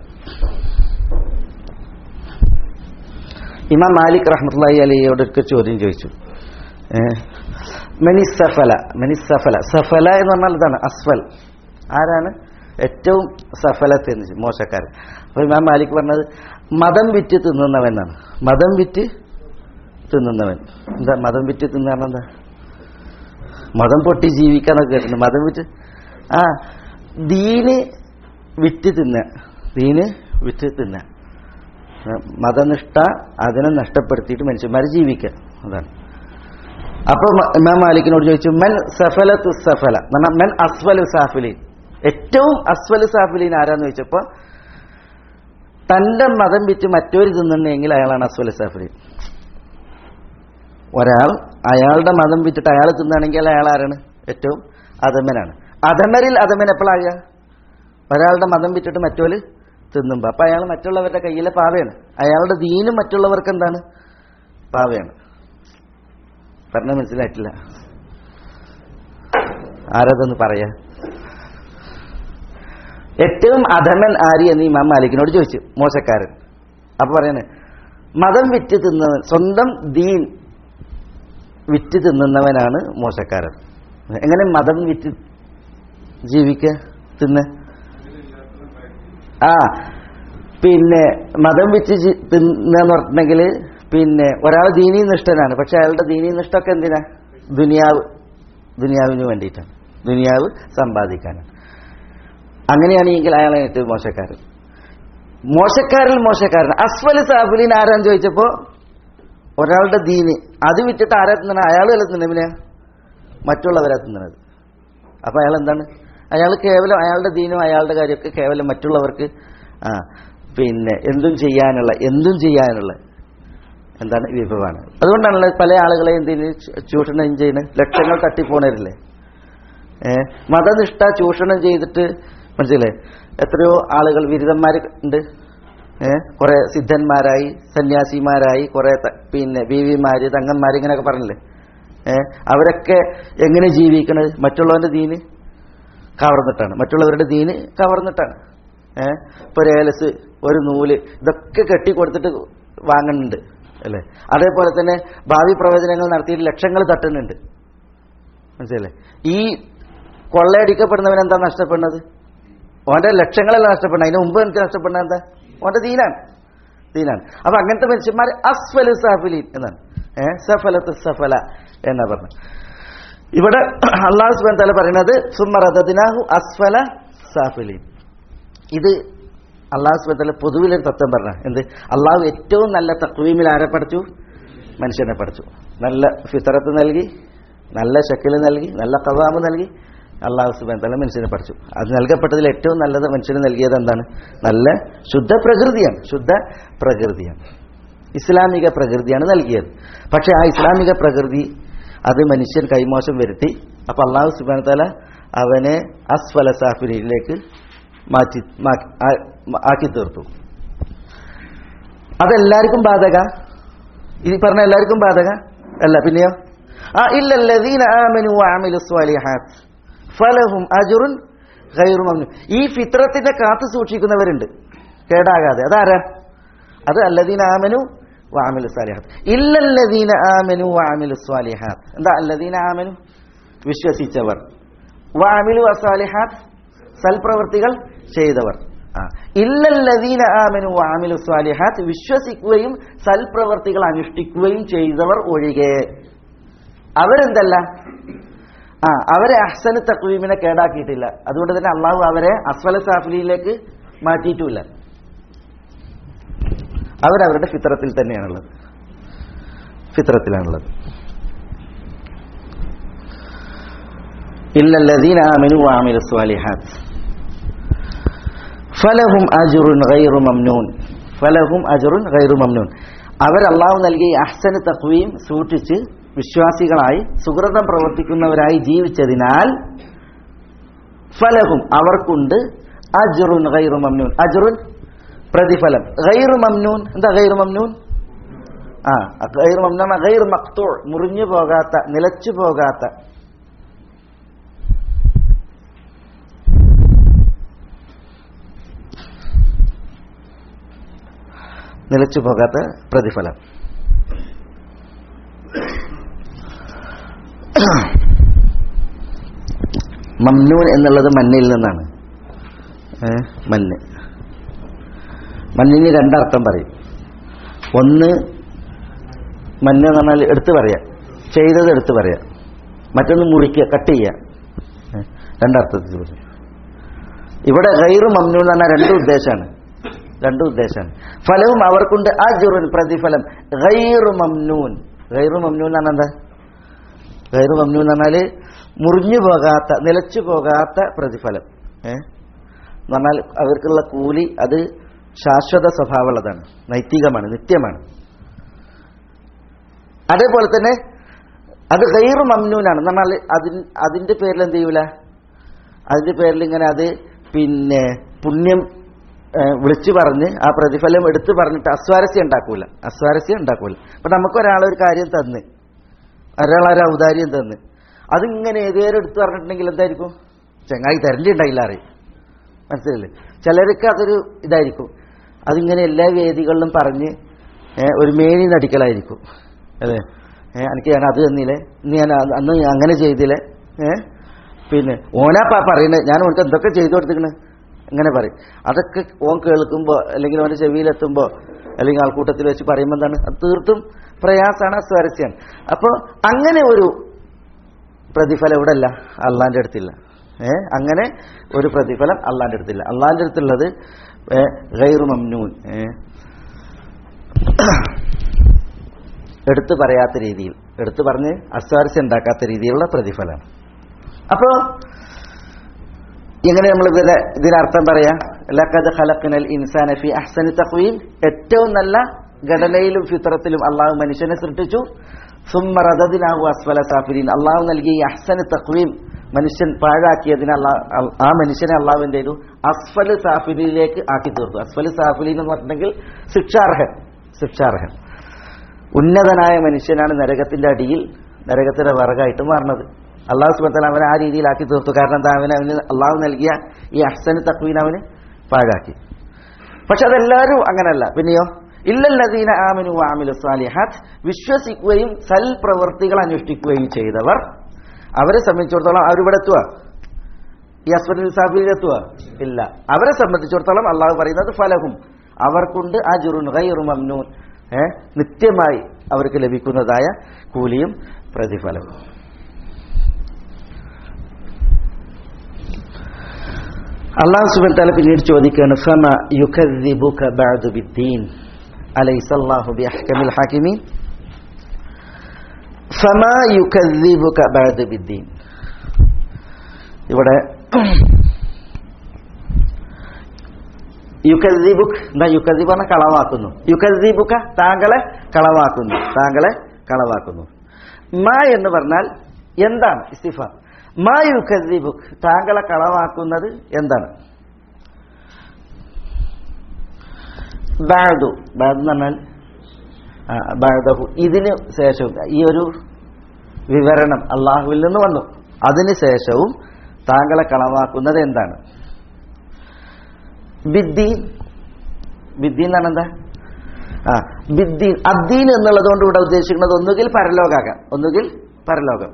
ഇമാം മാലിക് റഹ്മത്തുള്ളാഹി അലിയോട് ഒരു ചോദ്യം ചോദിച്ചു ഏഹ്, മെനിസഫല മെനിസഫല സഫല എന്ന് പറഞ്ഞാൽ ഇതാണ് അസ്ഫൽ ആരാണ് ഏറ്റവും സഫലത്ത് എന്ന് ചോദിച്ചു, മോശക്കാരൻ അപ്പൊ ഇമാം മാലിക് പറഞ്ഞത് മതം വിറ്റ് തിന്നുന്നവൻ എന്നാണ് മതം വിറ്റ് തിന്നുന്നവൻ എന്താ മതം വിറ്റ് തിന്നാണ് എന്താ മതം പൊട്ടി ജീവിക്കാന്നൊക്കെ കേട്ടിട്ടുണ്ട് മതം വിറ്റ് ആ ദീന് വിറ്റ് തിന്ന ദീന് വിറ്റ് തിന്ന മതനിഷ്ഠ അതിനെ നഷ്ടപ്പെടുത്തിയിട്ട് മനുഷ്യന്മാർ ജീവിക്കുക അതാണ് അപ്പൊ മ- ഇമാം മാലിക്കിനോട് ചോദിച്ചു മെൻ സഫലത്തു സഫല എന്ന് പറഞ്ഞാൽ മെൻ അസ്വലു സാഫിലീൻ ഏറ്റവും അസ്വലു സാഫിലീൻ ആരാന്ന് ചോദിച്ചപ്പോ തന്റെ മതം വിറ്റ് മറ്റൊരു തിന്നുണ്ടെങ്കിൽ അയാളാണ് അസ്വലു സാഫിലീൻ ഒരാൾ അയാളുടെ മതം വിറ്റിട്ട് അയാൾ തിന്നാണെങ്കിൽ അയാൾ ആരാണ് ഏറ്റവും അധമനാണ് അധമരിൽ അധമൻ എപ്പോഴാകുക ഒരാളുടെ മതം വിറ്റിട്ട് മറ്റോല് തിന്നുമ്പോ അപ്പൊ അയാൾ മറ്റുള്ളവരുടെ കയ്യിലെ പാവയാണ് അയാളുടെ ദീനും മറ്റുള്ളവർക്ക് എന്താണ് പാവയാണ് പറഞ്ഞ മനസ്സിലായിട്ടില്ല ആരതൊന്ന് പറയാ ഏറ്റവും അധമൻ ആരി എന്ന് ഇമാം മാലിക്കിനോട് ചോദിച്ചു മോശക്കാരൻ അപ്പൊ പറയണേ മതം വിറ്റ് തിന്നവൻ സ്വന്തം ദീൻ വിറ്റ് തിന്നുന്നവനാണ് മോശക്കാരൻ എങ്ങനെ മതം വിറ്റ് ജീവിക്കുക തിന്ന് ആ പിന്നെ മതം വിറ്റ് ജി- തിന്നുകയെന്ന് പറഞ്ഞിട്ടുണ്ടെങ്കിൽ പിന്നെ ഒരാൾ ദീനീ നിഷ്ഠനാണ് പക്ഷെ അയാളുടെ ദീനീ നിഷ്ഠൊക്കെ എന്തിനാ ദുനിയാവ് ദുനിയാവിന് വേണ്ടിയിട്ടാണ് ദുനിയാവ് സമ്പാദിക്കാനാണ് അങ്ങനെയാണെങ്കിൽ അയാളെ ഏറ്റവും മോശക്കാരൻ മോശക്കാരിൽ മോശക്കാരൻ അസ്വൽ സാഫുലിൻ ആരാന്ന് ചോദിച്ചപ്പോ ഒരാളുടെ ദീന് അത് വിറ്റിട്ട് ആരാ തിന്നണ അയാൾ അല്ല തിന്നണ പിന്നെ മറ്റുള്ളവരാ തിന്നണത് അപ്പൊ അയാൾ എന്താണ് അയാൾ കേവലം അയാളുടെ ദീനും അയാളുടെ കാര്യമൊക്കെ കേവലം മറ്റുള്ളവർക്ക് ആ പിന്നെ എന്തും ചെയ്യാനുള്ള എന്തും ചെയ്യാനുള്ള എന്താണ് വിഭവമാണ് അതുകൊണ്ടാണല്ലോ പല ആളുകളെ എന്തിന് ചൂ- ചൂഷണം ചെയ്യുന്നത് ലക്ഷങ്ങൾ തട്ടിപ്പോണരില്ലേ ഏ മതനിഷ്ഠ ചൂഷണം ചെയ്തിട്ട് മനസ്സിലെ എത്രയോ ആളുകൾ ബിരുദന്മാർ ഉണ്ട് ഏ കുറെ സിദ്ധന്മാരായി സന്യാസിമാരായി കുറെ ത- പിന്നെ ബീവിമാര് തങ്ങന്മാര് ഇങ്ങനെയൊക്കെ പറഞ്ഞില്ലേ ഏ അവരൊക്കെ എങ്ങനെ ജീവിക്കണത് മറ്റുള്ളവന്റെ ദീന് കവർന്നിട്ടാണ് മറ്റുള്ളവരുടെ ദീന് കവർന്നിട്ടാണ് ഏ ഇപ്പൊ ഒരു ഏലസ് ഒരു നൂല് ഇതൊക്കെ കെട്ടി കൊടുത്തിട്ട് വാങ്ങുന്നുണ്ട് അല്ലേ അതേപോലെ തന്നെ ഭാവി പ്രവചനങ്ങൾ നടത്തിയിട്ട് ലക്ഷങ്ങൾ തട്ടുന്നുണ്ട് മനസ്സിലല്ലേ ഈ കൊള്ളയടിക്കപ്പെടുന്നവൻ എന്താ നഷ്ടപ്പെടുന്നത് ഓന്റെ ലക്ഷങ്ങളല്ല നഷ്ടപ്പെടുന്നത് അതിന് മുമ്പ് എനിക്ക് നഷ്ടപ്പെടുന്നത് എന്താ ഓന്റെ ദീനാണ് ദീനാണ് അപ്പൊ അങ്ങനത്തെ മനുഷ്യന്മാർ അസ്ഫലു സഫലീൻ എന്നാണ് ഏഹ് സഫലത്ത് സഫല എന്നാ പറഞ്ഞത് ഇവിടെ അള്ളാഹു സുബാൻ തല പറയുന്നത് സുമറദിനാഹു അസ്ഫല സാഫലീൻ ഇത് അള്ളാഹു സുബാൻ തല പൊതുവിലൊരു തത്വം പറഞ്ഞ എന്ത് അള്ളാഹു ഏറ്റവും നല്ല തക്വീമിൽ ആരെ പഠിച്ചു മനുഷ്യനെ പഠിച്ചു നല്ല ഫിത്തറത്ത് നൽകി നല്ല ശക്കിൽ നൽകി നല്ല കവാമ് നൽകി അള്ളാഹു സുബാൻ തല മനുഷ്യനെ പഠിച്ചു അത് നൽകപ്പെട്ടതിൽ ഏറ്റവും നല്ലത് മനുഷ്യന് നൽകിയത് എന്താണ് നല്ല ശുദ്ധ പ്രകൃതിയാണ് ശുദ്ധ പ്രകൃതിയാണ് ഇസ്ലാമിക പ്രകൃതിയാണ് നൽകിയത് പക്ഷെ ആ ഇസ്ലാമിക പ്രകൃതി അത് മനുഷ്യൻ കൈമോശം വരുത്തി അപ്പൊ അള്ളാഹു സുബാൻ തല അവനെ അസ്ഫല സാഫിനിലേക്ക് മാറ്റി മാ- ആ- ആക്കി തീർത്തു അതെല്ലാവർക്കും ബാധക ഈ പറഞ്ഞ എല്ലാവർക്കും ബാധക അല്ല പിന്നെയോ ആ ഇല്ലല്ലദീന ആമനു വഅമിലു സ്വാലിഹാത്ത് ഫലഹും അജ്റുൻ ഗൈറു മംനൂൻ ഈ ഫിത്രത്തിനെ കാത്തു സൂക്ഷിക്കുന്നവരുണ്ട് കേടാകാതെ അതാരാ അത് അല്ലദീന ആമനു വഅമിലു സ്വാലിഹാത്ത് ഇല്ലല്ലദീന ആമനു വഅമിലു സ്വാലിഹാത്ത് എന്താ അല്ലദീന ആമനു വിശ്വസിച്ചവർ വഅമിലു അസ്വാലിഹാത്ത് സൽപ്രവൃത്തികൾ ചെയ്തവർ ആ. ഇല്ലല്ലദീന ആമനു വഅമിലു സ്വാലിഹാത്ത് വിശ്വസിക്കുകയും സൽപ്രവൃത്തികൾ അനുഷ്ഠിക്കുകയും ചെയ്തവർ ഒഴികെ അവരെന്തല്ല ആ അവരെ അഹ്സന് തക്വീമിനെ കേടാക്കിയിട്ടില്ല അതുകൊണ്ട് തന്നെ അള്ളാഹു അവരെ അസ്വല സാഫിലിയിലേക്ക് മാറ്റിയിട്ടുമില്ല അവരവരുടെ ഫിത്രത്തിൽ തന്നെയാണുള്ളത് ഫിത്രത്തിലാണുള്ളത് ഇല്ലല്ലദീന ആമനു വഅമിലു സ്വാലിഹാത്ത് ഫലഹും അജ്റുൻ ഗൈറു മംനൂൻ ഫലഹും അജറുൻ ഗൈറു മംനൂൻ അവർ അള്ളാഹു നൽകിയ ഈ അഹ്സന് തക്വയും സൂക്ഷിച്ച് വിശ്വാസികളായി സുഹൃതം പ്രവർത്തിക്കുന്നവരായി ജീവിച്ചതിനാൽ ഫലഹും അവർക്കുണ്ട് അജറുൻ ഗൈറു മംനൂൻ അജറുൻ പ്രതിഫലം ഗൈറു മംനൂൻ എന്താ ഗൈറു മംനൂൻ ആ ഗൈറു മംനൂൻ ഗൈർ മക്തൂർ മുറിഞ്ഞു പോകാത്ത നിലച്ചു പോകാത്ത നിലച്ചു പോകാത്ത പ്രതിഫലം മംനൂൻ എന്നുള്ളത് മണ്ണിൽ നിന്നാണ് ഏ, മണ്ണ് മണ്ണിന് രണ്ടർത്ഥം പറയും ഒന്ന് മണ്ണ് എന്ന് പറഞ്ഞാൽ എടുത്തു പറയാം ചെയ്തത് എടുത്തു പറയാം മറ്റൊന്ന് മുറിക്കുക കട്ട് ചെയ്യുക ഏ, രണ്ടർത്ഥത്തിൽ പറയും ഇവിടെ ഗൈറു മംനൂൻ എന്ന് പറഞ്ഞാൽ രണ്ടും ഉദ്ദേശമാണ് രണ്ടും ഉദ്ദേശമാണ് ഫലവും അവർക്കുണ്ട് അജുറുൻ പ്രതിഫലം ഗൈറു മംനൂൻ ഗൈറു മംനൂൻ എന്ന് പറഞ്ഞാൽ എന്താ ഗൈറു മംനൂൻ എന്ന് പറഞ്ഞാൽ മുറിഞ്ഞു പോകാത്ത നിലച്ചു പോകാത്ത പ്രതിഫലം ഏ എന്ന് പറഞ്ഞാൽ അവർക്കുള്ള കൂലി അത് ശാശ്വത സ്വഭാവമുള്ളതാണ് നൈതികമാണ് നിത്യമാണ് അതേപോലെ തന്നെ അത് ഗൈറു മംനൂനാണ് എന്ന് പറഞ്ഞാൽ അതിൻ അതിന്റെ പേരിൽ എന്ത് ചെയ്യൂല അതിന്റെ പേരിൽ ഇങ്ങനെ അത് പിന്നെ പുണ്യം ഏഹ്, വിളിച്ചു പറഞ്ഞ് ആ പ്രതിഫലം എടുത്തു പറഞ്ഞിട്ട് അസ്വാരസ്യം ഉണ്ടാക്കൂല അസ്വാരസ്യം ഉണ്ടാക്കൂല അപ്പൊ നമുക്ക് ഒരാളൊരു കാര്യം തന്ന് ഒരാളൊരു ഔദാര്യം തന്ന് അതിങ്ങനെ ഏതേലും എടുത്തു പറഞ്ഞിട്ടുണ്ടെങ്കിൽ എന്തായിരിക്കും ചങ്ങായി തരണ്ടിണ്ടായില്ല അറിയും മനസ്സിലല്ലേ ചിലർക്ക് അതൊരു ഇതായിരിക്കും അതിങ്ങനെ എല്ലാ വേദികളിലും പറഞ്ഞ് ഏ, ഒരു മേനി നടിക്കലായിരിക്കും അല്ലേ ഏ, എനിക്ക് ഞാൻ അത് തന്നില്ലേ ഇന്ന് ഞാൻ അത് അന്ന് അങ്ങനെ ചെയ്തില്ലേ ഏ പിന്നെ ഓനാപ്പാ പറയുന്നത് ഞാൻ ഓനക്ക് എന്തൊക്കെ ചെയ്തു കൊടുത്തിക്കണ് ഇങ്ങനെ പറയും അതൊക്കെ ഓൻ കേൾക്കുമ്പോൾ അല്ലെങ്കിൽ ഓൻ്റെ ചെവിയിലെത്തുമ്പോൾ അല്ലെങ്കിൽ ആൾക്കൂട്ടത്തിൽ വെച്ച് പറയുമ്പോൾ എന്താണ് അത് തീർത്തും പ്രയാസമാണ് സ്വാരസ്യമാണ് അപ്പോൾ അങ്ങനെ ഒരു പ്രതിഫലം ഇവിടെ അല്ല അള്ളാന്റെ അടുത്തില്ല ഏ അങ്ങനെ ഒരു പ്രതിഫലം അള്ളാന്റെ അടുത്തില്ല അള്ളാന്റെ അടുത്തുള്ളത് ഏ, ഗൈറു മംനൂൻ ഏ. എടുത്തു പറയാത്ത രീതിയിൽ എടുത്തു പറഞ്ഞ് അസ്വാരസ്യം ഉണ്ടാക്കാത്ത രീതിയിലുള്ള പ്രതിഫലമാണ് അപ്പോ എങ്ങനെ നമ്മൾ ഇതിന്റെ ഇതിനർത്ഥം പറയാം ലഖദ് ഖലഖ്നൽ ഇൻസാന ഫി അഹ്സനി തഖ്വീം ഏറ്റവും നല്ല ഘടനയിലും ഫിത്രത്തിലും അള്ളാഹു മനുഷ്യനെ സൃഷ്ടിച്ചു സുമ്മ റദദിനാഹു അസ്ഫല സാഫിരീൻ അള്ളാഹു നൽകിയ ഈ അഹ്സന് തഖ്വീം മനുഷ്യൻ പാഴാക്കിയതിന് അള്ളാഹ് ആ മനുഷ്യനെ അള്ളാഹു എന്ത് ചെയ്തു അസ്ഫല് സാഫിലിയിലേക്ക് ആക്കി തീർത്തു അസ്ഫല് സാഫിലീൻ എന്ന് പറഞ്ഞിട്ടുണ്ടെങ്കിൽ ശിക്ഷാർഹൻ ശിക്ഷാർഹൻ ഉന്നതനായ മനുഷ്യനാണ് നരകത്തിന്റെ അടിയിൽ നരകത്തിന്റെ വിറകായിട്ട് മാറുന്നത് അള്ളാഹു സുബത്തല അവനെ ആ രീതിയിലാക്കി തീർത്തു കാരണം എന്താ അവന് അവന് അള്ളാഹു നൽകിയ ഈ അഹ്സന് തക്വീൻ അവന് പാഴാക്കി പക്ഷെ അതെല്ലാവരും അങ്ങനല്ല പിന്നെയോ ഇല്ലല്ലദീന ആമിനു ആമിലു സാലിഹാത്ത് വിശ്വസിക്കുകയും സൽപ്രവർത്തികൾ അനുഷ്ഠിക്കുകയും ചെയ്തവർ അവരെ സംബന്ധിച്ചിടത്തോളം അവരിവിടെ എത്തുക ഈ അസ്വദിൽ സാഫിയിൽ എത്തുക ഇല്ല അവരെ സംബന്ധിച്ചിടത്തോളം അള്ളാഹു പറയുന്നത് ഫലഹും അവർക്കുണ്ട് ആ ജുറുൻ ഗൈറു മംനൂൻ ഏ നിത്യമായി അവർക്ക് ലഭിക്കുന്നതായ കൂലിയും പ്രതിഫലവും അള്ളാഹു സുബൻ തല പിന്നീട് ചോദിക്കുകയാണ് ഫമ യുഖദ്ദിബുക ബഅദു ബിദ്ദീൻ അലൈസ അല്ലാഹു ബിഅഹ്കമിൽ ഹാകിമീൻ ഫമ യുഖദ്ദിബുക ബഅദു ബിദ്ദീൻ ഇവിടെ യുക്കദ്ദീബുക്ക് എന്താ യുക്കദ്ദീബ് പറഞ്ഞ കളവാക്കുന്നു യുക്കദ്ദീബുക്ക താങ്കളെ കളവാക്കുന്നു താങ്കളെ കളവാക്കുന്നു മാ എന്ന് പറഞ്ഞാൽ എന്താണ് ഇസ്തിഫ മാ യുക്കദ്ദീബുക്ക് താങ്കളെ കളവാക്കുന്നത് എന്താണ് ബാദു ബാദ് എന്ന് പറഞ്ഞാൽ ആ, ബാദഹു ഇതിന് ശേഷവും ഈ ഒരു വിവരണം അള്ളാഹുവിൽ നിന്ന് വന്നു അതിന് ശേഷവും താങ്കളെ കളവാക്കുന്നത് എന്താണ് ബിദ്ദീൻ ബിദ്ദീൻ എന്നാണ് എന്താ ആ ബിദ്ദീൻ അദ്ദീൻ എന്നുള്ളത് കൊണ്ട് ഇവിടെ ഉദ്ദേശിക്കുന്നത് ഒന്നുകിൽ പരലോകാകാം ഒന്നുകിൽ പരലോകം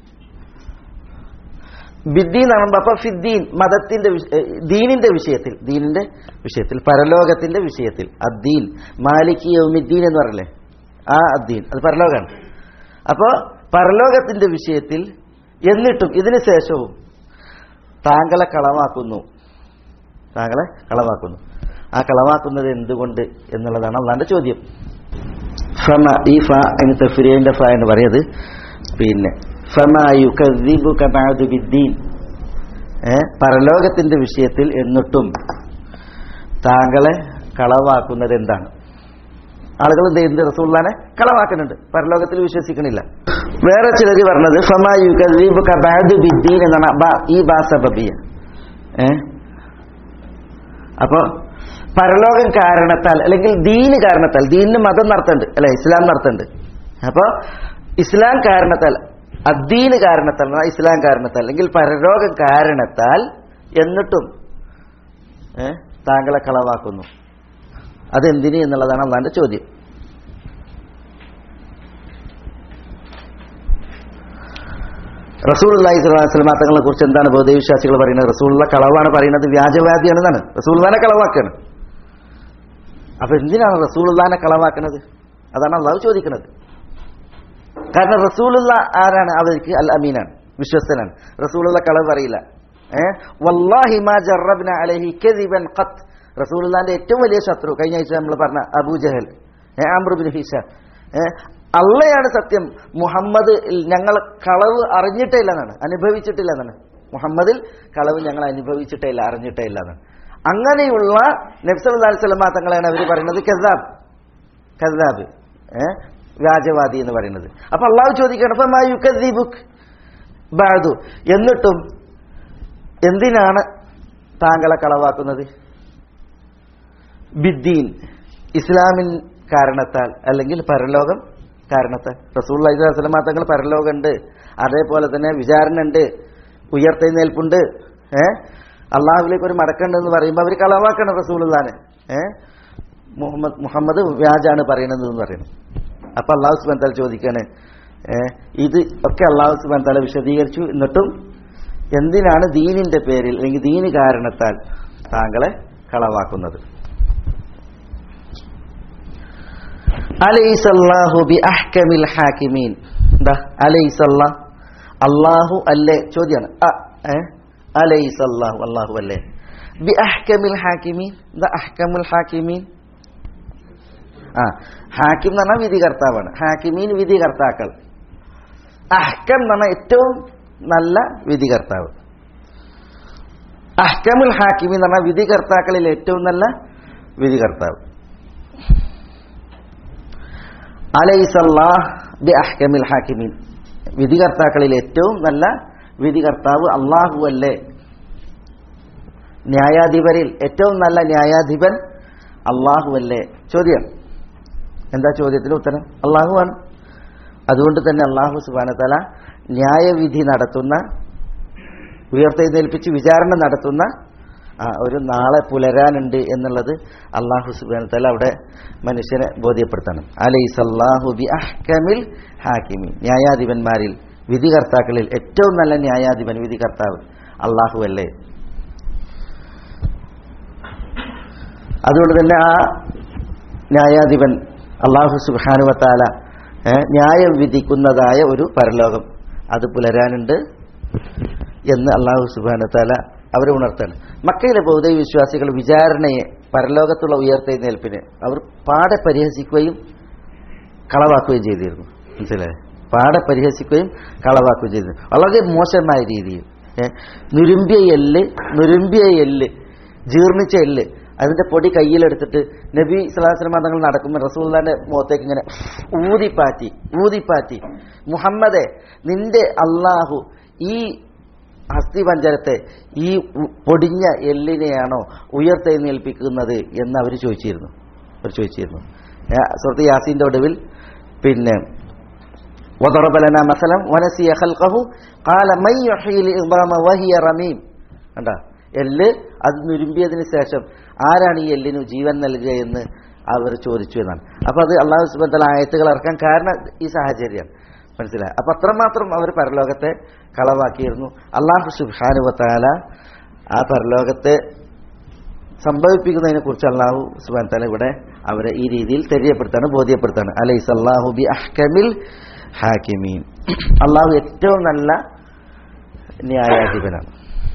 ബിദ്ദീൻ എന്ന് പറയുമ്പോൾ അപ്പൊ ഫിദ്ദീൻ മതത്തിന്റെ വിഷ- ഏ, ദീനിന്റെ വിഷയത്തിൽ ദീനിന്റെ വിഷയത്തിൽ പരലോകത്തിന്റെ വിഷയത്തിൽ അദ്ദീൻ മാലിക് യൗമിദ്ദീൻ എന്ന് പറയല്ലേ ആ അദ്ദീൻ അത് പരലോകമാണ് അപ്പോ പരലോകത്തിന്റെ വിഷയത്തിൽ എന്നിട്ടും ഇതിനു ശേഷവും താങ്കളെ കളവാക്കുന്നു താങ്കളെ കളവാക്കുന്നു ആ കളവാക്കുന്നത് എന്തുകൊണ്ട് എന്നുള്ളതാണ് അള്ളാന്റെ ചോദ്യം ഫമ ഈ ഫ അതിന് തഫ്രീന്റെ ഫ എന്ന് പറയുന്നത് പിന്നെ ഫമ യുകദ്ദിബുക ബഅദു ബിദ്ദീൻ ഏ പരലോകത്തിന്റെ വിഷയത്തിൽ എന്നിട്ടും താങ്കളെ കളവാക്കുന്നത് എന്താണ് ആളുകൾ എന്ത് ചെയ്യുന്നത് റസൂള്ളാനെ കളവാക്കുന്നുണ്ട് പരലോകത്തിൽ വിശ്വസിക്കണില്ല വേറെ ചിലർ പറഞ്ഞത് ഫമാ യുകദ്ദിബുക ബഅദു ബിദ്ദീൻ എന്നാണ് ബ- ഈ ബാ സബബിയ ഏ അപ്പോ പരലോകം കാരണത്താൽ അല്ലെങ്കിൽ ദീന് കാരണത്താൽ ദീനിന് മതം നടത്തുന്നുണ്ട് അല്ലെ ഇസ്ലാം നടത്തുന്നുണ്ട് അപ്പോ ഇസ്ലാം കാരണത്താൽ അദ്ദീന് കാരണത്താൽ അഥവാ ഇസ്ലാം കാരണത്താൽ അല്ലെങ്കിൽ പരലോകം കാരണത്താൽ എന്നിട്ടും ഏ താങ്കളെ കളവാക്കുന്നു അതെന്തിന് എന്നുള്ളതാണ് അള്ളാന്റെ ചോദ്യം റസൂൽ അള്ളാഹി സ്വലാസ്ലമ തങ്ങളെ കുറിച്ച് എന്താണ് ബോധവിശ്വാസികൾ പറയുന്നത് റസൂലുള്ള കളവാണ് പറയുന്നത് വ്യാജവാദിയാണെന്നാണ് റസൂൽദാനെ കളവാക്കാണ് അപ്പൊ എന്തിനാണ് റസൂൽദാനെ കളവാക്കുന്നത് അതാണ് അള്ളാഹു ചോദിക്കുന്നത് കാരണം റസൂലുള്ള ആരാണ് അവർക്ക് അൽ അമീനാണ് വിശ്വസ്തനാണ് റസൂലുള്ള കളവ് പറയില്ല ഏഹ് വല്ലാഹി മാ ജറബ്ന അലൈഹി കദിബൻ ഖത്ത് റസൂലുള്ളാന്റെ ഏറ്റവും വലിയ ശത്രു കഴിഞ്ഞ ആഴ്ച നമ്മൾ പറഞ്ഞ അബൂജഹൽ ഏഹ് അമ്രുബിൻ ഹിഷ ഏഹ് അള്ളയാണ് സത്യം മുഹമ്മദ് ഞങ്ങൾ കളവ് അറിഞ്ഞിട്ടേ ഇല്ല എന്നാണ് അനുഭവിച്ചിട്ടില്ല എന്നാണ് മുഹമ്മദിൽ കളവ് ഞങ്ങൾ അനുഭവിച്ചിട്ടേ ഇല്ല അറിഞ്ഞിട്ടേ ഇല്ല എന്നാണ് അങ്ങനെയുള്ള നബ്സല്ലാ സ്വലമ തങ്ങളെയാണ് അവർ പറയുന്നത് കസാബ് കസാബ് ഏഹ് വ്യാജവാദി എന്ന് പറയുന്നത് അപ്പൊ അള്ളാഹു ചോദിക്കണം അപ്പൊ മാ യുക്കദ്ദീബുക്ക് ബാദു എന്നിട്ടും എന്തിനാണ് താങ്കളെ കളവാക്കുന്നത് ബിദ്ദീൻ ഇസ്ലാമിൻ കാരണത്താൽ അല്ലെങ്കിൽ പരലോകം കാരണത്താൽ റസൂൽ അലൈഹിസ്ലാം തങ്ങൾ പരലോകമുണ്ട് അതേപോലെ തന്നെ വിചാരണ ഉണ്ട് ഉയർത്തെഴുന്നേൽപ്പുണ്ട് ഏ അള്ളാഹുലേക്ക് ഒരു മടക്കുണ്ടെന്ന് പറയുമ്പോൾ അവർ കളവാക്കണം റസൂലുള്ളാനെ ഏ മുഹമ്മദ് മുഹമ്മദ് വ്യാജാണ് പറയണത് എന്ന് പറയുന്നു അപ്പൊ അള്ളാഹു സുബാൻ താല ചോദിക്കാണ് ഏ ഇത് ഒക്കെ അള്ളാഹു സുബാൻ താല വിശദീകരിച്ചു എന്നിട്ടും എന്തിനാണ് ദീനിന്റെ പേരിൽ അല്ലെങ്കിൽ ദീന് കാരണത്താൽ താങ്കളെ കളവാക്കുന്നത് അലൈസല്ലാഹു ബി അഹ്കമിൽ ഹാക്കിമീൻ എന്താ അലൈസല്ലാ അള്ളാഹു അല്ലേ ചോദ്യമാണ് അ, ഏ? അലൈസല്ലാഹു അള്ളാഹു അല്ലേ ബി അഹ്കമിൽ ഹാക്കിമീൻ എന്താ അഹ്കമുൽ ഹാക്കിമീൻ ആ ഹാക്കിം എന്ന് പറഞ്ഞാൽ വിധികർത്താവാണ് ഹാക്കിമീൻ വിധികർത്താക്കൾ അഹ്കം എന്ന് പറഞ്ഞാൽ ഏറ്റവും നല്ല വിധികർത്താവ് അഹ്കമുൽ ഹാക്കിമീൻ എന്ന് പറഞ്ഞാൽ വിധികർത്താക്കളിൽ ഏറ്റവും നല്ല വിധികർത്താവ് അലൈസല്ലാഹ് ബി അഹ്കമിൽ ഹാക്കിമീൻ വിധികർത്താക്കളിൽ ഏറ്റവും നല്ല വിധികർത്താവ് അള്ളാഹു അല്ലേ ന്യായാധിപരിൽ ഏറ്റവും നല്ല ന്യായാധിപൻ അള്ളാഹു അല്ലേ ചോദ്യം എന്താ ചോദ്യത്തിന് ഉത്തരം അള്ളാഹുവാണ് അതുകൊണ്ട് തന്നെ അള്ളാഹു സുബാനത്തല ന്യായവിധി നടത്തുന്ന ഉയർത്തെഴുന്നേൽപ്പിച്ച് വിചാരണ നടത്തുന്ന ആ, ഒരു നാളെ പുലരാനുണ്ട് എന്നുള്ളത് അള്ളാഹു സുബാനത്തല അവിടെ മനുഷ്യനെ ബോധ്യപ്പെടുത്തണം അലൈസ് അള്ളാഹു ബി അഹ്കമിൽ ഹാക്കിമി ന്യായാധിപന്മാരിൽ വിധികർത്താക്കളിൽ ഏറ്റവും നല്ല ന്യായാധിപൻ വിധികർത്താവ് അള്ളാഹു അല്ലേ അതുകൊണ്ട് തന്നെ ആ ന്യായാധിപൻ അള്ളാഹു സുബാനുവത്താല ന്യായം വിധിക്കുന്നതായ ഒരു പരലോകം അത് പുലരാനുണ്ട് എന്ന് അള്ളാഹു സുബാനുത്താല അവരെ ഉണർത്താണ് മക്കയിലെ ബൗദ്ധ വിശ്വാസികൾ വിചാരണയെ പരലോകത്തുള്ള ഉയർത്തെഴുന്നേൽപ്പിന് അവർ പാടെ പരിഹസിക്കുകയും കളവാക്കുകയും ചെയ്തിരുന്നു മനസ്സിലായേ പാടെ പരിഹസിക്കുകയും കളവാക്കുകയും ചെയ്തിരുന്നു വളരെ മോശമായ രീതിയിൽ ഏ, നുരുമ്പിയ എല്ല് നുരുമ്പിയ എല്ല് ജീർണിച്ച എല്ല് അതിന്റെ പൊടി കയ്യിലെടുത്തിട്ട് നബി സ്വലാസ്ലമ തങ്ങൾ നടക്കുമ്പോൾ റസൂല്ലാന്റെ മുഖത്തേക്ക് ഇങ്ങനെ ഊതിപ്പാറ്റി ഊതിപ്പാറ്റി മുഹമ്മദെ നിന്റെ അള്ളാഹു ഈ അസ്ഥിപഞ്ചരത്തെ ഈ ഉ- പൊടിഞ്ഞ എല്ലിനെയാണോ ഉയർത്തെഴുന്നേൽപ്പിക്കുന്നത് എന്ന് അവർ ചോദിച്ചിരുന്നു അവർ ചോദിച്ചിരുന്നു ഏ, സുഹൃത്ത് യാസീന്റെ ഒടുവിൽ പിന്നെ وضرب لنا مثلا ونسي خلقه قال من يحيي العظام وهي رميم കണ്ട എല്ല് അത് നുരുമ്പിയതിന് ശേഷം ആരാണ് ഈ എല്ലിന് ജീവൻ നൽകുക എന്ന് അവർ ചോദിച്ചു എന്നാണ് അപ്പൊ അത് അള്ളാഹു സുബന്ധല ആയത്തുകൾ ഇറക്കാൻ കാരണം ഈ സാഹചര്യമാണ് മനസ്സിലായി അപ്പൊ അത്രമാത്രം അവർ പരലോകത്തെ കളവാക്കിയിരുന്നു അള്ളാഹു സുബാനുവത്താല ആ പരലോകത്തെ സംഭവിപ്പിക്കുന്നതിനെ കുറിച്ച് അള്ളാഹു സുബാൻ തല ഇവിടെ അവരെ ഈ രീതിയിൽ തെரியപ്പെടുത്താണ് ബോധ്യപ്പെടുത്താണ് അലൈസ് അള്ളാഹു ബി അഹ്കമിൽ ഹാക്കിമീൻ അള്ളാഹു ഏറ്റവും നല്ല ന്യായാധിപനാണ്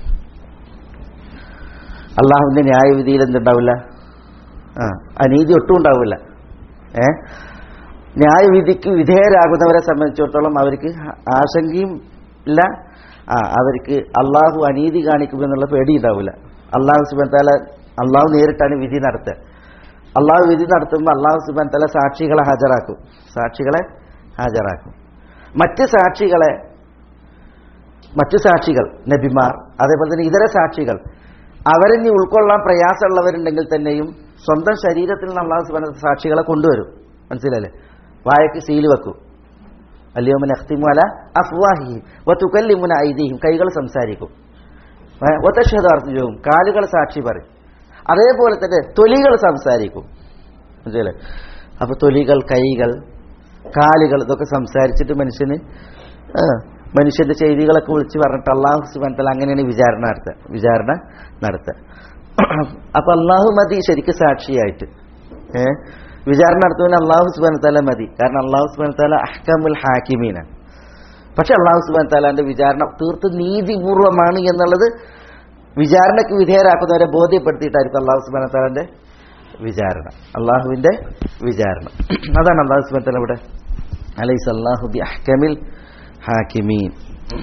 അള്ളാഹുവിന്റെ ന്യായവിധിയിൽ എന്തുണ്ടാവില്ല ആ അനീതി ഒട്ടും ഉണ്ടാവില്ല ഏ ന്യായവിധിക്ക് വിധേയരാകുന്നവരെ സംബന്ധിച്ചിടത്തോളം അവർക്ക് ആശങ്കയും ഇല്ല ആ അവർക്ക് അള്ളാഹു അനീതി കാണിക്കുമെന്നുള്ള പേടി ഉണ്ടാവില്ല അള്ളാഹു സുബൻ താല അള്ളാഹു നേരിട്ടാണ് വിധി നടത്തുക അള്ളാഹു വിധി നടത്തുമ്പോൾ അള്ളാഹു സുബാൻ തല സാക്ഷികളെ ഹാജരാക്കും സാക്ഷികളെ ഹാജരാക്കും മറ്റ് സാക്ഷികളെ മറ്റു സാക്ഷികൾ നബിമാർ അതേപോലെ തന്നെ ഇതര സാക്ഷികൾ അവരിനി ഉൾക്കൊള്ളാൻ പ്രയാസമുള്ളവരുണ്ടെങ്കിൽ തന്നെയും സ്വന്തം ശരീരത്തിൽ നിന്ന് അള്ളാഹു സുബാന സാക്ഷികളെ കൊണ്ടുവരും മനസ്സിലല്ലേ വായക്ക് സീല് വെക്കും അല്ലയോമൻ അഖ്തിമുല അഫ്വാഹി വത്തുക്കല്ലിമുന ഐതിഹ്യം കൈകൾ സംസാരിക്കും ഒത്തക്ഷതാർത്ഥിജവും കാലുകൾ സാക്ഷി പറയും അതേപോലെ തന്നെ തൊലികൾ സംസാരിക്കും മനസ്സിലല്ലേ അപ്പൊ തൊലികൾ കൈകൾ കാലുകൾ ഇതൊക്കെ സംസാരിച്ചിട്ട് മനുഷ്യന് ആ, മനുഷ്യന്റെ ചെയ്തികളൊക്കെ വിളിച്ച് പറഞ്ഞിട്ട് അള്ളാഹു സുബാനത്തല അങ്ങനെയാണ് വിചാരണ നടത്തുക വിചാരണ നടത്തുക അപ്പൊ അള്ളാഹു മതി ശരിക്കും സാക്ഷിയായിട്ട് ഏ വിചാരണ നടത്തുന്നതിന് അള്ളാഹു സുബാൻ തല മതി കാരണം അള്ളാഹു സുബാൻ തല അഹ്കമുൽ ഹാക്കിമീനാണ് പക്ഷെ അള്ളാഹു സുബാൻ താലാന്റെ വിചാരണ തീർത്തും നീതിപൂർവമാണ് എന്നുള്ളത് വിചാരണയ്ക്ക് വിധേയരാക്കുന്നവരെ ബോധ്യപ്പെടുത്തിയിട്ടായിരിക്കും അള്ളാഹു സുബാൻ താലാന്റെ വിചാരണ അള്ളാഹുവിന്റെ വിചാരണ അതാണ് അള്ളാഹു സുബാൻ താല ഇവിടെ അലൈസ് അള്ളാഹു ബി അഹ്കമിൽ ഹാക്കിമീൻ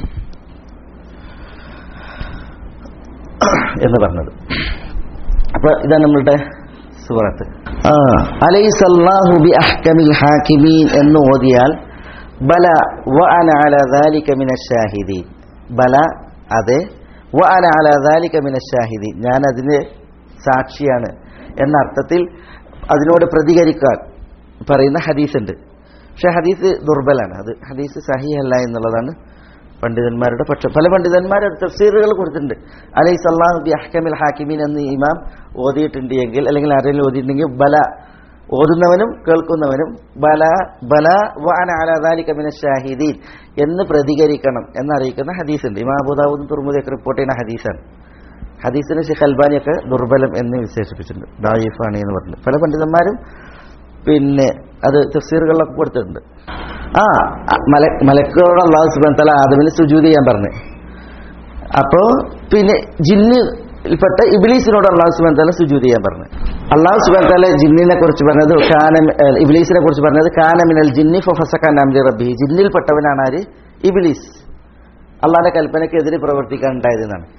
എന്ന് പറഞ്ഞത് അപ്പൊ ഇതാണ് നമ്മളുടെ സൂറത്ത് ആ അലൈസ് അല്ലാഹു ബി അഹ്കമിൽ ഹാക്കിമീൻ എന്ന് ഓതിയാൽ ബല വ അന അല ദാലിക മിന ഷാഹിദീൻ ബല അതെ വ അന അല ദാലിക മിന ഷാഹിദീൻ ഞാൻ അതിന് സാക്ഷിയാണ് എന്ന അർത്ഥത്തിൽ അതിനോട് പ്രതികരിക്കാൻ പറയുന്ന ഹദീസ് ഉണ്ട് പക്ഷെ ഹദീസ് ദുർബലാണ് അത് ഹദീസ് സഹിയല്ല എന്നുള്ളതാണ് പണ്ഡിതന്മാരുടെ പക്ഷം പല പണ്ഡിതന്മാരും തഫ്സീറുകൾ കൊടുത്തിട്ടുണ്ട് അലൈഹി സല്ലാഹു ബി അഹ്കമിൽ ഹാക്കിമീൻ എന്ന് ഇമാം ഓതിയിട്ടുണ്ട് എങ്കിൽ അല്ലെങ്കിൽ ആരെങ്കിലും ഓതിയിട്ടുണ്ടെങ്കിൽ ബല ഓതുന്നവനും കേൾക്കുന്നവനും ബല ബല വാന അലാദാലിക മിന ഷാഹിദീൻ എന്ന് പ്രതികരിക്കണം എന്നറിയിക്കുന്ന ഹദീസുണ്ട് ഇമാം അബൂദാവൂദ് തുറമുദയൊക്കെ റിപ്പോർട്ട് ചെയ്യുന്ന ഹദീസാണ് ഹദീസിന് ഷെഖ് അൽബാനിയൊക്കെ ദുർബലം എന്ന് വിശേഷിപ്പിച്ചിട്ടുണ്ട് ദായിഫാണ് എന്ന് പറഞ്ഞു പല പണ്ഡിതന്മാരും പിന്നെ അത് തഫ്സീറുകളിലൊക്കെ കൊടുത്തിട്ടുണ്ട് ആ മല മലക്കോട് അള്ളാഹു സുബാൻ തല ആദമിന് സുജൂത് ചെയ്യാൻ പറഞ്ഞു അപ്പോ പിന്നെ ജിന്നിൽപ്പെട്ട ഇബിലീസിനോട് അള്ളാഹു സുബാൻ തല സുജൂത് ചെയ്യാൻ പറഞ്ഞു അള്ളാഹു സുബാൻ തല ജിന്നിനെ കുറിച്ച് പറഞ്ഞത് കാന ഇബിലീസിനെ കുറിച്ച് പറഞ്ഞത് കാനമിനൽ ജിന്നി ഫസക്കാൻ അംജി റബ്ബി ജിന്നിൽപ്പെട്ടവനാണ് ആര് ഇബിലീസ് അള്ളാഹിന്റെ കൽപ്പനയ്ക്കെതിരെ പ്രവർത്തിക്കാൻ ഉണ്ടായതെന്നാണ്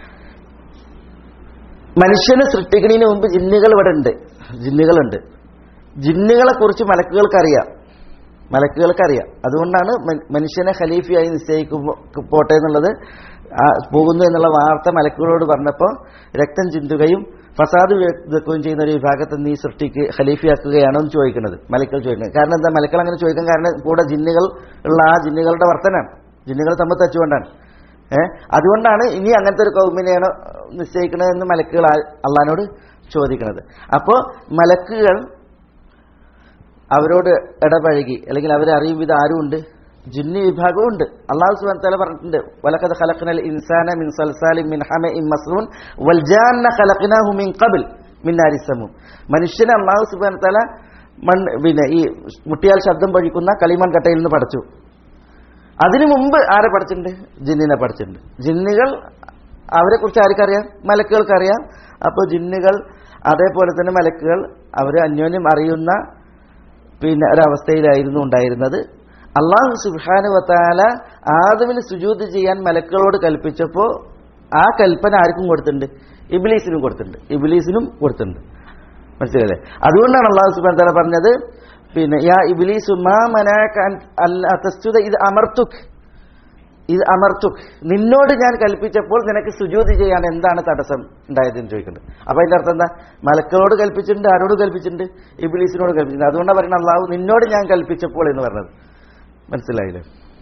മനുഷ്യനെ സൃഷ്ടിക്കുന്നതിന് മുമ്പ് ജിന്നുകൾ ഇവിടെ ഉണ്ട് ജിന്നുകളുണ്ട് ജിന്നുകളെ കുറിച്ച് മലക്കുകൾക്കറിയാം മലക്കുകൾക്കറിയാം അതുകൊണ്ടാണ് മ- മനുഷ്യനെ ഖലീഫയായി നിശ്ചയിക്കുമ്പോൾ പോട്ടെ എന്നുള്ളത് ആ, പോകുന്നു എന്നുള്ള വാർത്ത മലക്കുകളോട് പറഞ്ഞപ്പോൾ രക്തം ചിന്തുകയും ഫസാദ് വെക്കുകയും ചെയ്യുന്ന ഒരു വിഭാഗത്തെ നീ സൃഷ്ടിക്ക് ഖലീഫയാക്കുകയാണോ എന്ന് ചോദിക്കുന്നത് മലക്കൾ ചോദിക്കുന്നത് കാരണം എന്താ മലക്കൾ അങ്ങനെ ചോദിക്കാൻ കാരണം കൂടെ ജിന്നുകൾ ഉള്ള ആ ജിന്നുകളുടെ വർത്തനാണ് ജിന്നുകൾ തമ്മിൽ തച്ചുകൊണ്ടാണ് ഏഹ് അതുകൊണ്ടാണ് ഇനി അങ്ങനത്തെ ഒരു കൗമിനെയാണോ നിശ്ചയിക്കണതെന്ന് മലക്കുകൾ ആ- അള്ളഹാനോട് ചോദിക്കുന്നത് അപ്പോൾ മലക്കുകൾ അവരോട് ഇടപഴകി അല്ലെങ്കിൽ അവരെ അറിയും ഇത് ആരുമുണ്ട് ജിന്നി വിഭാഗവും ഉണ്ട് അള്ളാഹു സുബാൻ തല പറഞ്ഞിട്ടുണ്ട് വലക്കത് ഖലഖ്നൽ ഇൻസാന മിൻ സൽസാലിൻ മിൻ ഹമഇൻ മസ്റൂൻ വൽ ജാന്ന ഖലഖ്നാഹു മിൻ ഖബൽ മിൻ നാരി സമൂം മനുഷ്യനെ അള്ളാഹു സുബാൻ തല മൺ പിന്നെ ഈ മുട്ടിയാൽ ശബ്ദം പഴിക്കുന്ന കളിമൺ കട്ടയിൽ നിന്ന് പഠിച്ചു അതിനു മുമ്പ് ആരെ പഠിച്ചിട്ടുണ്ട് ജിന്നിനെ പഠിച്ചിട്ടുണ്ട് ജിന്നുകൾ അവരെ കുറിച്ച് ആർക്കറിയാം മലക്കുകൾക്കറിയാം അപ്പോൾ ജിന്നുകൾ അതേപോലെ തന്നെ മലക്കുകൾ അവർ അന്യോന്യം അറിയുന്ന പിന്നെ ഒരവസ്ഥയിലായിരുന്നു ഉണ്ടായിരുന്നത് അള്ളാഹു സുബാനു വത്താല ആദമിന് സുജൂത് ചെയ്യാൻ മലക്കുകളോട് കൽപ്പിച്ചപ്പോൾ ആ കൽപ്പന ആർക്കും കൊടുത്തിട്ടുണ്ട് ഇബിലീസിനും കൊടുത്തിട്ടുണ്ട് ഇബിലീസിനും കൊടുത്തിട്ടുണ്ട് മനസ്സിലല്ലേ അതുകൊണ്ടാണ് അള്ളാഹു സുബാൻ താല പറഞ്ഞത് പിന്നെ യാ ഇബിലീസു മാ മനാക അൻ അല്ല തസ്തുത ഇത് അമർത്തുക് ഇത് അമർത്തുക് നിന്നോട് ഞാൻ കൽപ്പിച്ചപ്പോൾ നിനക്ക് സുജൂതി ചെയ്യാൻ എന്താണ് തടസ്സം ഉണ്ടായതെന്ന് ചോദിക്കുന്നുണ്ട് അപ്പൊ അതിന്റെ അർത്ഥം എന്താ മലക്കളോട് കൽപ്പിച്ചിട്ടുണ്ട് ആരോട് കൽപ്പിച്ചിട്ടുണ്ട് ഇബിലീസിനോട് കൽപ്പിച്ചിട്ടുണ്ട് അതുകൊണ്ടാണ് പറയുന്നത് അള്ളാഹു നിന്നോട് ഞാൻ കൽപ്പിച്ചപ്പോൾ എന്ന് പറഞ്ഞത് മനസ്സിലായില്ലേ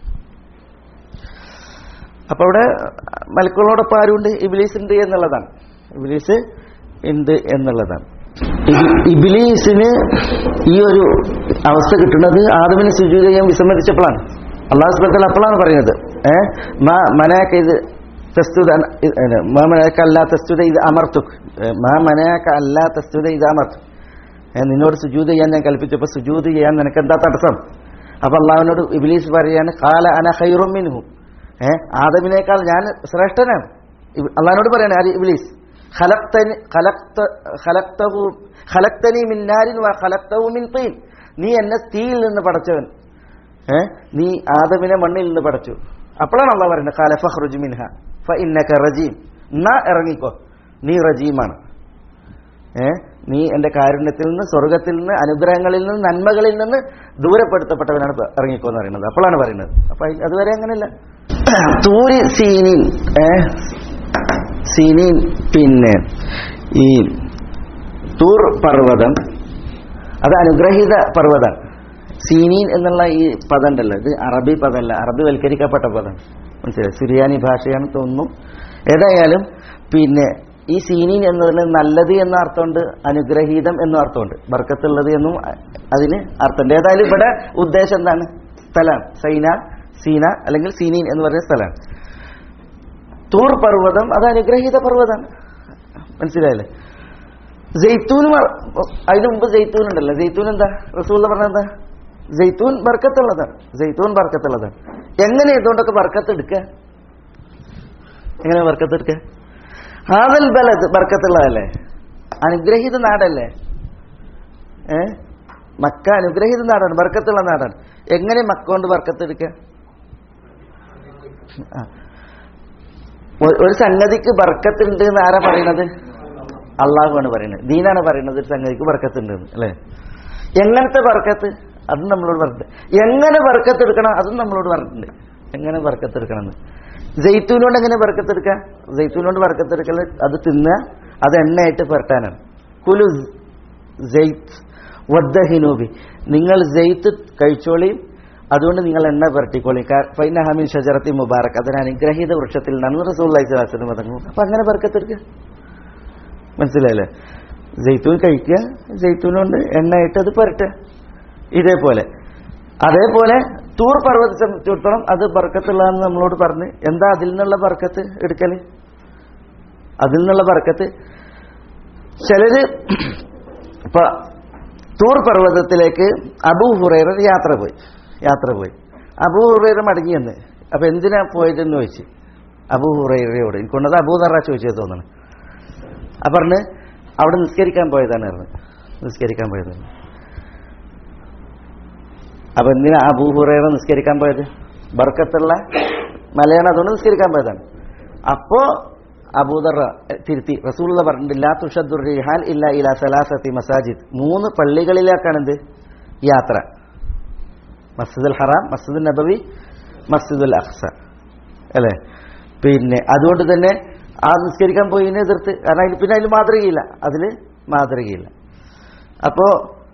അപ്പൊ അവിടെ മലക്കളോടൊപ്പം ആരുണ്ട് ഇബിലീസ് ഉണ്ട് എന്നുള്ളതാണ് ഇബിലീസ് ഉണ്ട് എന്നുള്ളതാണ് ഇബി- ഇബിലീസിന് ഈ ഒരു അവസ്ഥ കിട്ടുന്നത് ആദമിന് സുജൂത് ചെയ്യാൻ വിസമ്മതിച്ചപ്പോഴാണ് അള്ളാഹു സുബത്തൽ അപ്പോഴാണ് പറയുന്നത് ഏഹ് മാ മനാക്ക ഇത് തസ്തുത ഇത് ഏ, മാ മനാക്ക അല്ലാ തസ്തുത ഇത് അമർത്തുക് ഏ, മാ മനാക്ക അല്ലാ തസ്തുത ഇത് അമർത്തു ഏ, നിന്നോട് സുജൂത് ചെയ്യാൻ ഞാൻ കൽപ്പിച്ചപ്പോൾ സുജൂത് ചെയ്യാൻ നിനക്ക് എന്താ തടസ്സം അപ്പൊ അള്ളാഹുവിനോട് ഇബിലീസ് പറയാണ് കാല അന ഹൈറും മിൻഹു ഏ ആദമിനേക്കാൾ ഞാൻ ശ്രേഷ്ഠനാണ് ഇബ് അള്ളാഹിനോട് പറയാണ് ആര് ഇബിലീസ് ഖലഖ്തനി ഖലഖ്ത ഖലഖ്തഹു ഖലഖ്തനി മിൻ നാരിൻ വ ഖലഖ്തഹു മിൻ തീൻ നീ എന്നെ തീയിൽ നിന്ന് പടച്ചവൻ ഏ നീ ആദമിനെ മണ്ണിൽ നിന്ന് പടച്ചു അപ്പോഴാണ് അള്ളാഹ് പറയുന്നത് ഖാല ഫഖ്റുജ് മിൻഹ ഫഇന്നക റജീം എന്നാ ഇറങ്ങിക്കോ നീ റജീമാണ് ഏ നീ എന്റെ കാരുണ്യത്തിൽ നിന്ന് സ്വർഗത്തിൽ നിന്ന് അനുഗ്രഹങ്ങളിൽ നിന്ന് നന്മകളിൽ നിന്ന് ദൂരപ്പെടുത്തപ്പെട്ടവനാണ് ഇപ്പൊ ഇറങ്ങിക്കോന്ന് പറയുന്നത് അപ്പോഴാണ് പറയുന്നത് അപ്പൊ അയ് അതുവരെ അങ്ങനെയല്ല തൂരി സീനിൻ ഏ സീനിൻ പിന്നെ ഈ തൂർ പർവ്വതം അത് അനുഗ്രഹീത പർവ്വതം സീനീൻ എന്നുള്ള ഈ പദം ഉണ്ടല്ലോ ഇത് അറബി പദമല്ല അറബി വൽക്കരിക്കപ്പെട്ട പദം മനസ്സിലായി സിറിയാനി ഭാഷയാണ് തോന്നുന്നു ഏതായാലും പിന്നെ ഈ സീനീൻ എന്നതിന് നല്ലത് എന്ന അർത്ഥമുണ്ട് അനുഗ്രഹീതം എന്നും അർത്ഥമുണ്ട് ബർക്കത്തുള്ളത് എന്നും അ- അതിന് അർത്ഥമുണ്ട് ഏതായാലും ഇവിടെ ഉദ്ദേശം എന്താണ് സ്ഥലം സൈന സീന അല്ലെങ്കിൽ സീനീൻ എന്ന് പറയുന്ന സ്ഥലമാണ് തൂർ പർവ്വതം അത് അനുഗ്രഹീത പർവ്വതമാണ് മനസ്സിലായില്ലേ ജെയ്ത്തൂൻ വ- അതിന് മുമ്പ് ജെയ്ത്തൂൻ ഉണ്ടല്ലോ ജെയ്ത്തൂൻ എന്താ റസൂള്ള പറഞ്ഞ എന്താ ജെയ്ത്തൂൻ ബർക്കത്തുള്ളതാണ് ജെയ്ത്തൂൻ ബർക്കത്തുള്ളതാണ് എങ്ങനെ ഇതുകൊണ്ടൊക്കെ ബർക്കത്ത് എടുക്കുക എങ്ങനെ ബർക്കത്ത് എടുക്കുക ഹാദൽ ബലത് ബർക്കത്തുള്ളതല്ലേ അനുഗ്രഹീത നാടല്ലേ ഏ മക്ക അനുഗ്രഹീത നാടാണ് ബർക്കത്തുള്ള നാടാണ് എങ്ങനെ മക്ക കൊണ്ട് ബർക്കത്ത് എടുക്കുക ആ. ഒ- ഒരു സംഗതിക്ക് ബർക്കത്തുണ്ട് എന്ന് ആരാ പറയണത് അള്ളാഹുവാണ് പറയുന്നത് ദീനാണ് പറയുന്നത് ഒരു സംഗതിക്ക് ബർക്കത്തുണ്ട് എന്ന് അല്ലേ എങ്ങനത്തെ ബർക്കത്ത് അതും നമ്മളോട് പറഞ്ഞിട്ടുണ്ട് എങ്ങനെ ബർക്കത്ത് എടുക്കണം അതും നമ്മളോട് പറഞ്ഞിട്ടുണ്ട് എങ്ങനെ ബർക്കത്ത് എടുക്കണം എന്ന് ജെയ്ത്തൂനോട് എങ്ങനെ ബർക്കത്ത് എടുക്കുക ജെയ്ത്തൂനോട് ബർക്കത്ത് എടുക്കൽ അത് തിന്നുക അത് എണ്ണയായിട്ട് പുരട്ടാനാണ് കുലു ജെയ്ത്ത് വദ്ദഹിനൂബി നിങ്ങൾ ജെയ്ത്ത് കഴിച്ചോളിയും അതുകൊണ്ട് നിങ്ങൾ എണ്ണ പുരട്ടിക്കോളി ഫൈന ഹമീൻ ഷജറത്തി മുബാറക് അതിന് അനുഗ്രഹീത വൃക്ഷത്തിൽ നിന്നാണ് റസൂൽ അലൈഹി മതങ്ങൾ അപ്പൊ അങ്ങനെ ബർക്കത്തെടുക്കുക മനസ്സിലായില്ലേ ജെയ്ത്തൂൻ കഴിക്കുക ജെയ്ത്തൂൻ കൊണ്ട് എണ്ണയിട്ട് അത് പുരട്ടുക ഇതേപോലെ അതേപോലെ തൂർ പർവ്വതത്തെ സംബന്ധിച്ചിടത്തോളം അത് ബർക്കത്തുള്ളതെന്ന് നമ്മളോട് പറഞ്ഞ് എന്താ അതിൽ നിന്നുള്ള ബർക്കത്ത് എടുക്കല് അതിൽ നിന്നുള്ള ബർക്കത്ത് ചിലര് ഇപ്പൊ തൂർ പർവ്വതത്തിലേക്ക് അബൂ ഹുറൈറ യാത്ര പോയി യാത്ര പോയി അബൂ ഹുറൈറ മടങ്ങിയെന്ന് അപ്പൊ എന്തിനാ പോയതെന്ന് ചോദിച്ചു അബൂ ഹുറൈറയോട് എനിക്കൊണ്ടത് അബൂ നറ ചോദിച്ചത് തോന്നണം അപ്പൊ പറഞ്ഞ് അവിടെ നിസ്കരിക്കാൻ പോയതാണ് പറഞ്ഞ് നിസ്കരിക്കാൻ പോയതാണ് അപ്പൊ എന്തിനാ അബൂ ഹുറൈറ നിസ്കരിക്കാൻ പോയത് ബർക്കത്തുള്ള മലയാണ് അതുകൊണ്ട് നിസ്കരിക്കാൻ പോയതാണ് അപ്പോ അബൂദർ തിരുത്തി റസൂള്ള പറഞ്ഞിട്ടില്ല തുഷദ്ദുർ റിഹാൽ ഇല്ല ഇല സലാസത്തി മസാജിദ് മൂന്ന് പള്ളികളിലേക്കാണ് എന്ത് യാത്ര മസ്ജിദുൽ ഹറാം മസ്ജിദുൽ നബവി മസ്ജിദുൽ അഖ്സ അല്ലേ പിന്നെ അതുകൊണ്ട് തന്നെ ആ നിസ്കരിക്കാൻ പോയതിനെ എതിർത്ത് കാരണം അതിൽ പിന്നെ അതിൽ മാതൃകയില്ല അതിൽ മാതൃകയില്ല അപ്പോ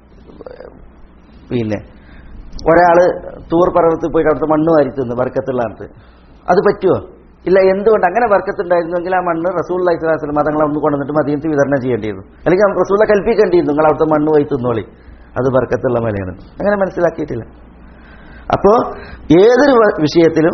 പിന്നെ ഒരാള് തൂർ പർവ്വതത്തിൽ പോയിട്ട് അവിടുത്തെ മണ്ണ് വാരി തിന്നു വർക്കത്തുള്ള അടുത്ത് അത് പറ്റുമോ ഇല്ല എന്തുകൊണ്ട് അങ്ങനെ വർക്കത്തുണ്ടായിരുന്നെങ്കിൽ ആ മണ്ണ് റസൂൽ ഇസ്ലാസ്ലം മതങ്ങളെ ഒന്ന് കൊണ്ടുവന്നിട്ട് മദീനത്ത് വിതരണം ചെയ്യേണ്ടിയിരുന്നു അല്ലെങ്കിൽ റസൂലെ കൽപ്പിക്കേണ്ടിയിരുന്നു നിങ്ങൾ അവിടുത്തെ മണ്ണ് പോയി തിന്നോളി അത് വർക്കത്തുള്ള മലയാണ് അങ്ങനെ മനസ്സിലാക്കിയിട്ടില്ല അപ്പോ ഏതൊരു വ- വിഷയത്തിലും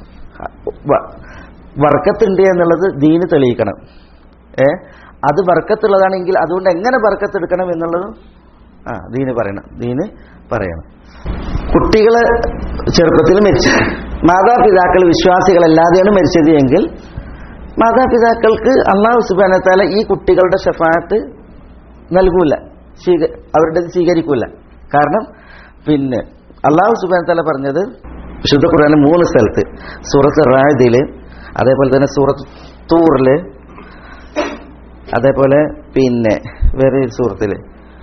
വ- വർക്കത്തുണ്ട് എന്നുള്ളത് ദീന് തെളിയിക്കണം ഏ അത് വർക്കത്തുള്ളതാണെങ്കിൽ അതുകൊണ്ട് എങ്ങനെ വർക്കത്തെടുക്കണം എന്നുള്ളതും ആ ദീന് പറയണം ദീന് പറയണം കുട്ടികള് ചെറുപ്പത്തിൽ മരിച്ചു മാതാപിതാക്കൾ വിശ്വാസികളല്ലാതെയാണ് മരിച്ചത് എങ്കിൽ മാതാപിതാക്കൾക്ക് അള്ളാഹു സുബാനത്താല ഈ കുട്ടികളുടെ ഷഫാത്ത് നൽകൂല സ്വീക അവരുടെ സ്വീകരിക്കൂല കാരണം പിന്നെ അള്ളാഹു സുബാനത്താല പറഞ്ഞത് വിശുദ്ധ ഖുർആാന് മൂന്ന് സ്ഥലത്ത് സൂറത്ത് റായതില് അതേപോലെ തന്നെ സൂറത്ത് തൂറില് അതേപോലെ പിന്നെ വേറെ ഒരു സൂറത്തില്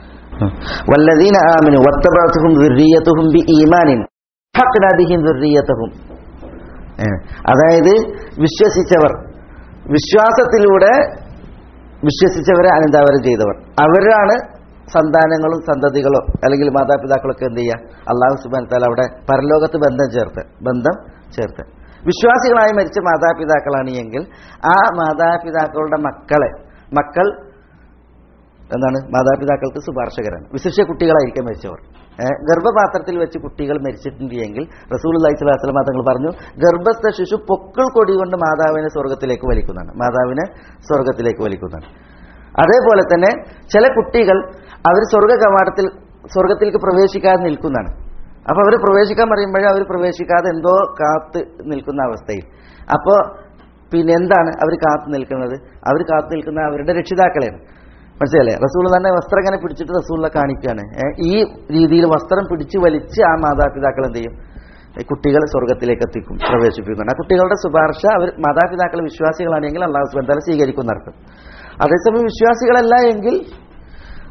والذين آمنوا واتبعتهم ذريتهم بإيمان حقنا بهم ذريتهم ഏ, അതായത് വിശ്വസിച്ചവർ വിശ്വാസത്തിലൂടെ വിശ്വസിച്ചവരെ അനന്താവരം ചെയ്തവർ അവരാണ് സന്താനങ്ങളും സന്തതികളോ അല്ലെങ്കിൽ മാതാപിതാക്കളൊക്കെ എന്ത് ചെയ്യുക അള്ളാഹു സുബാൻ താല അവിടെ പരലോകത്ത് ബന്ധം ചേർത്ത് ബന്ധം ചേർത്ത് വിശ്വാസികളായി മരിച്ച മാതാപിതാക്കളാണ് എങ്കിൽ ആ മാതാപിതാക്കളുടെ മക്കളെ മക്കൾ എന്താണ് മാതാപിതാക്കൾക്ക് ശുപാർശകരാണ് വിശിഷ്ട കുട്ടികളായിരിക്കും മരിച്ചവർ ഏഹ് ഗർഭപാത്രത്തിൽ വെച്ച് കുട്ടികൾ മരിച്ചിട്ടുണ്ട് എങ്കിൽ റസൂൽ അള്ളഹി സ്വലാസ്ലം തങ്ങൾ പറഞ്ഞു ഗർഭസ്ഥ ശിശു പൊക്കിൾ കൊടി കൊണ്ട് മാതാവിനെ സ്വർഗത്തിലേക്ക് വലിക്കുന്നതാണ് മാതാവിനെ സ്വർഗത്തിലേക്ക് വലിക്കുന്നതാണ് അതേപോലെ തന്നെ ചില കുട്ടികൾ അവർ സ്വർഗ കവാടത്തിൽ സ്വർഗത്തിലേക്ക് പ്രവേശിക്കാതെ നിൽക്കുന്നതാണ് അപ്പൊ അവർ പ്രവേശിക്കാൻ പറയുമ്പോഴേ അവർ പ്രവേശിക്കാതെ എന്തോ കാത്ത് നിൽക്കുന്ന അവസ്ഥയിൽ അപ്പോൾ പിന്നെ എന്താണ് അവർ കാത്തു നിൽക്കുന്നത് അവർ കാത്തു നിൽക്കുന്ന അവരുടെ രക്ഷിതാക്കളെയാണ് മനസ്സിലല്ലേ റസൂൾ തന്നെ വസ്ത്രം ഇങ്ങനെ പിടിച്ചിട്ട് റസൂലിനെ കാണിക്കുകയാണ് ഏ, ഈ രീതിയിൽ വസ്ത്രം പിടിച്ച് വലിച്ച് ആ മാതാപിതാക്കൾ എന്ത് ചെയ്യും ഈ കുട്ടികൾ സ്വർഗത്തിലേക്ക് എത്തിക്കും പ്രവേശിപ്പിക്കുന്നുണ്ട് ആ കുട്ടികളുടെ ശുപാർശ അവർ മാതാപിതാക്കൾ വിശ്വാസികളാണെങ്കിൽ അള്ളാഹു സുബന്ധാല സ്വീകരിക്കുന്നർത്ഥം അതേസമയം വിശ്വാസികളല്ല എങ്കിൽ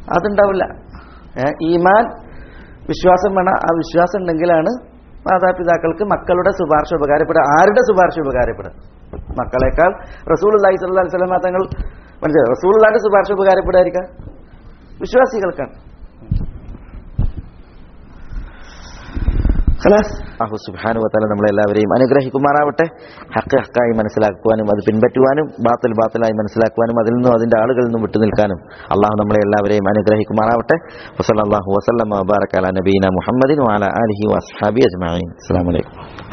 അതുണ്ടാവില്ല ഏ, ഈമാൻ വിശ്വാസം വേണം ആ വിശ്വാസം ഉണ്ടെങ്കിലാണ് മാതാപിതാക്കൾക്ക് മക്കളുടെ ശുപാർശ ഉപകാരപ്പെടുക ആരുടെ ശുപാർശ ഉപകാരപ്പെടുക മക്കളെക്കാൾ റസൂൽ അള്ളാഹി സ്വല്ലാ വസ്ലമ തങ്ങൾ മനസ്സിലായി റസൂൽ അള്ളാന്റെ ശുപാർശ ഉപകാരപ്പെടുമായിരിക്കാം വിശ്വാസികൾക്കാണ് ഖലാസ് അഹു സുബ്ഹാനു വതആല നമ്മളെല്ലാവരെയും അനുഗ്രഹിക്കുമാറാവട്ടെ ഹക്ക് ഹക്കായി മനസ്സിലാക്കുവാനും അത് പിൻപറ്റുവാനും ബാത്തിൽ ബാത്തിലായി മനസ്സിലാക്കുവാനും അതിൽ നിന്നും അതിന്റെ ആളുകളിൽ നിന്നും വിട്ടുനിൽക്കാനും അള്ളാഹു നമ്മളെ എല്ലാവരെയും അനുഗ്രഹിക്കുമാറാവട്ടെ വസല്ലല്ലാഹു വസല്ലമ വബാറക അലാ നബീന മുഹമ്മദിൻ വഅലാ ആലിഹി വഅസ്ഹാബി അജ്മഈൻ അസ്സലാമു അലൈക്കും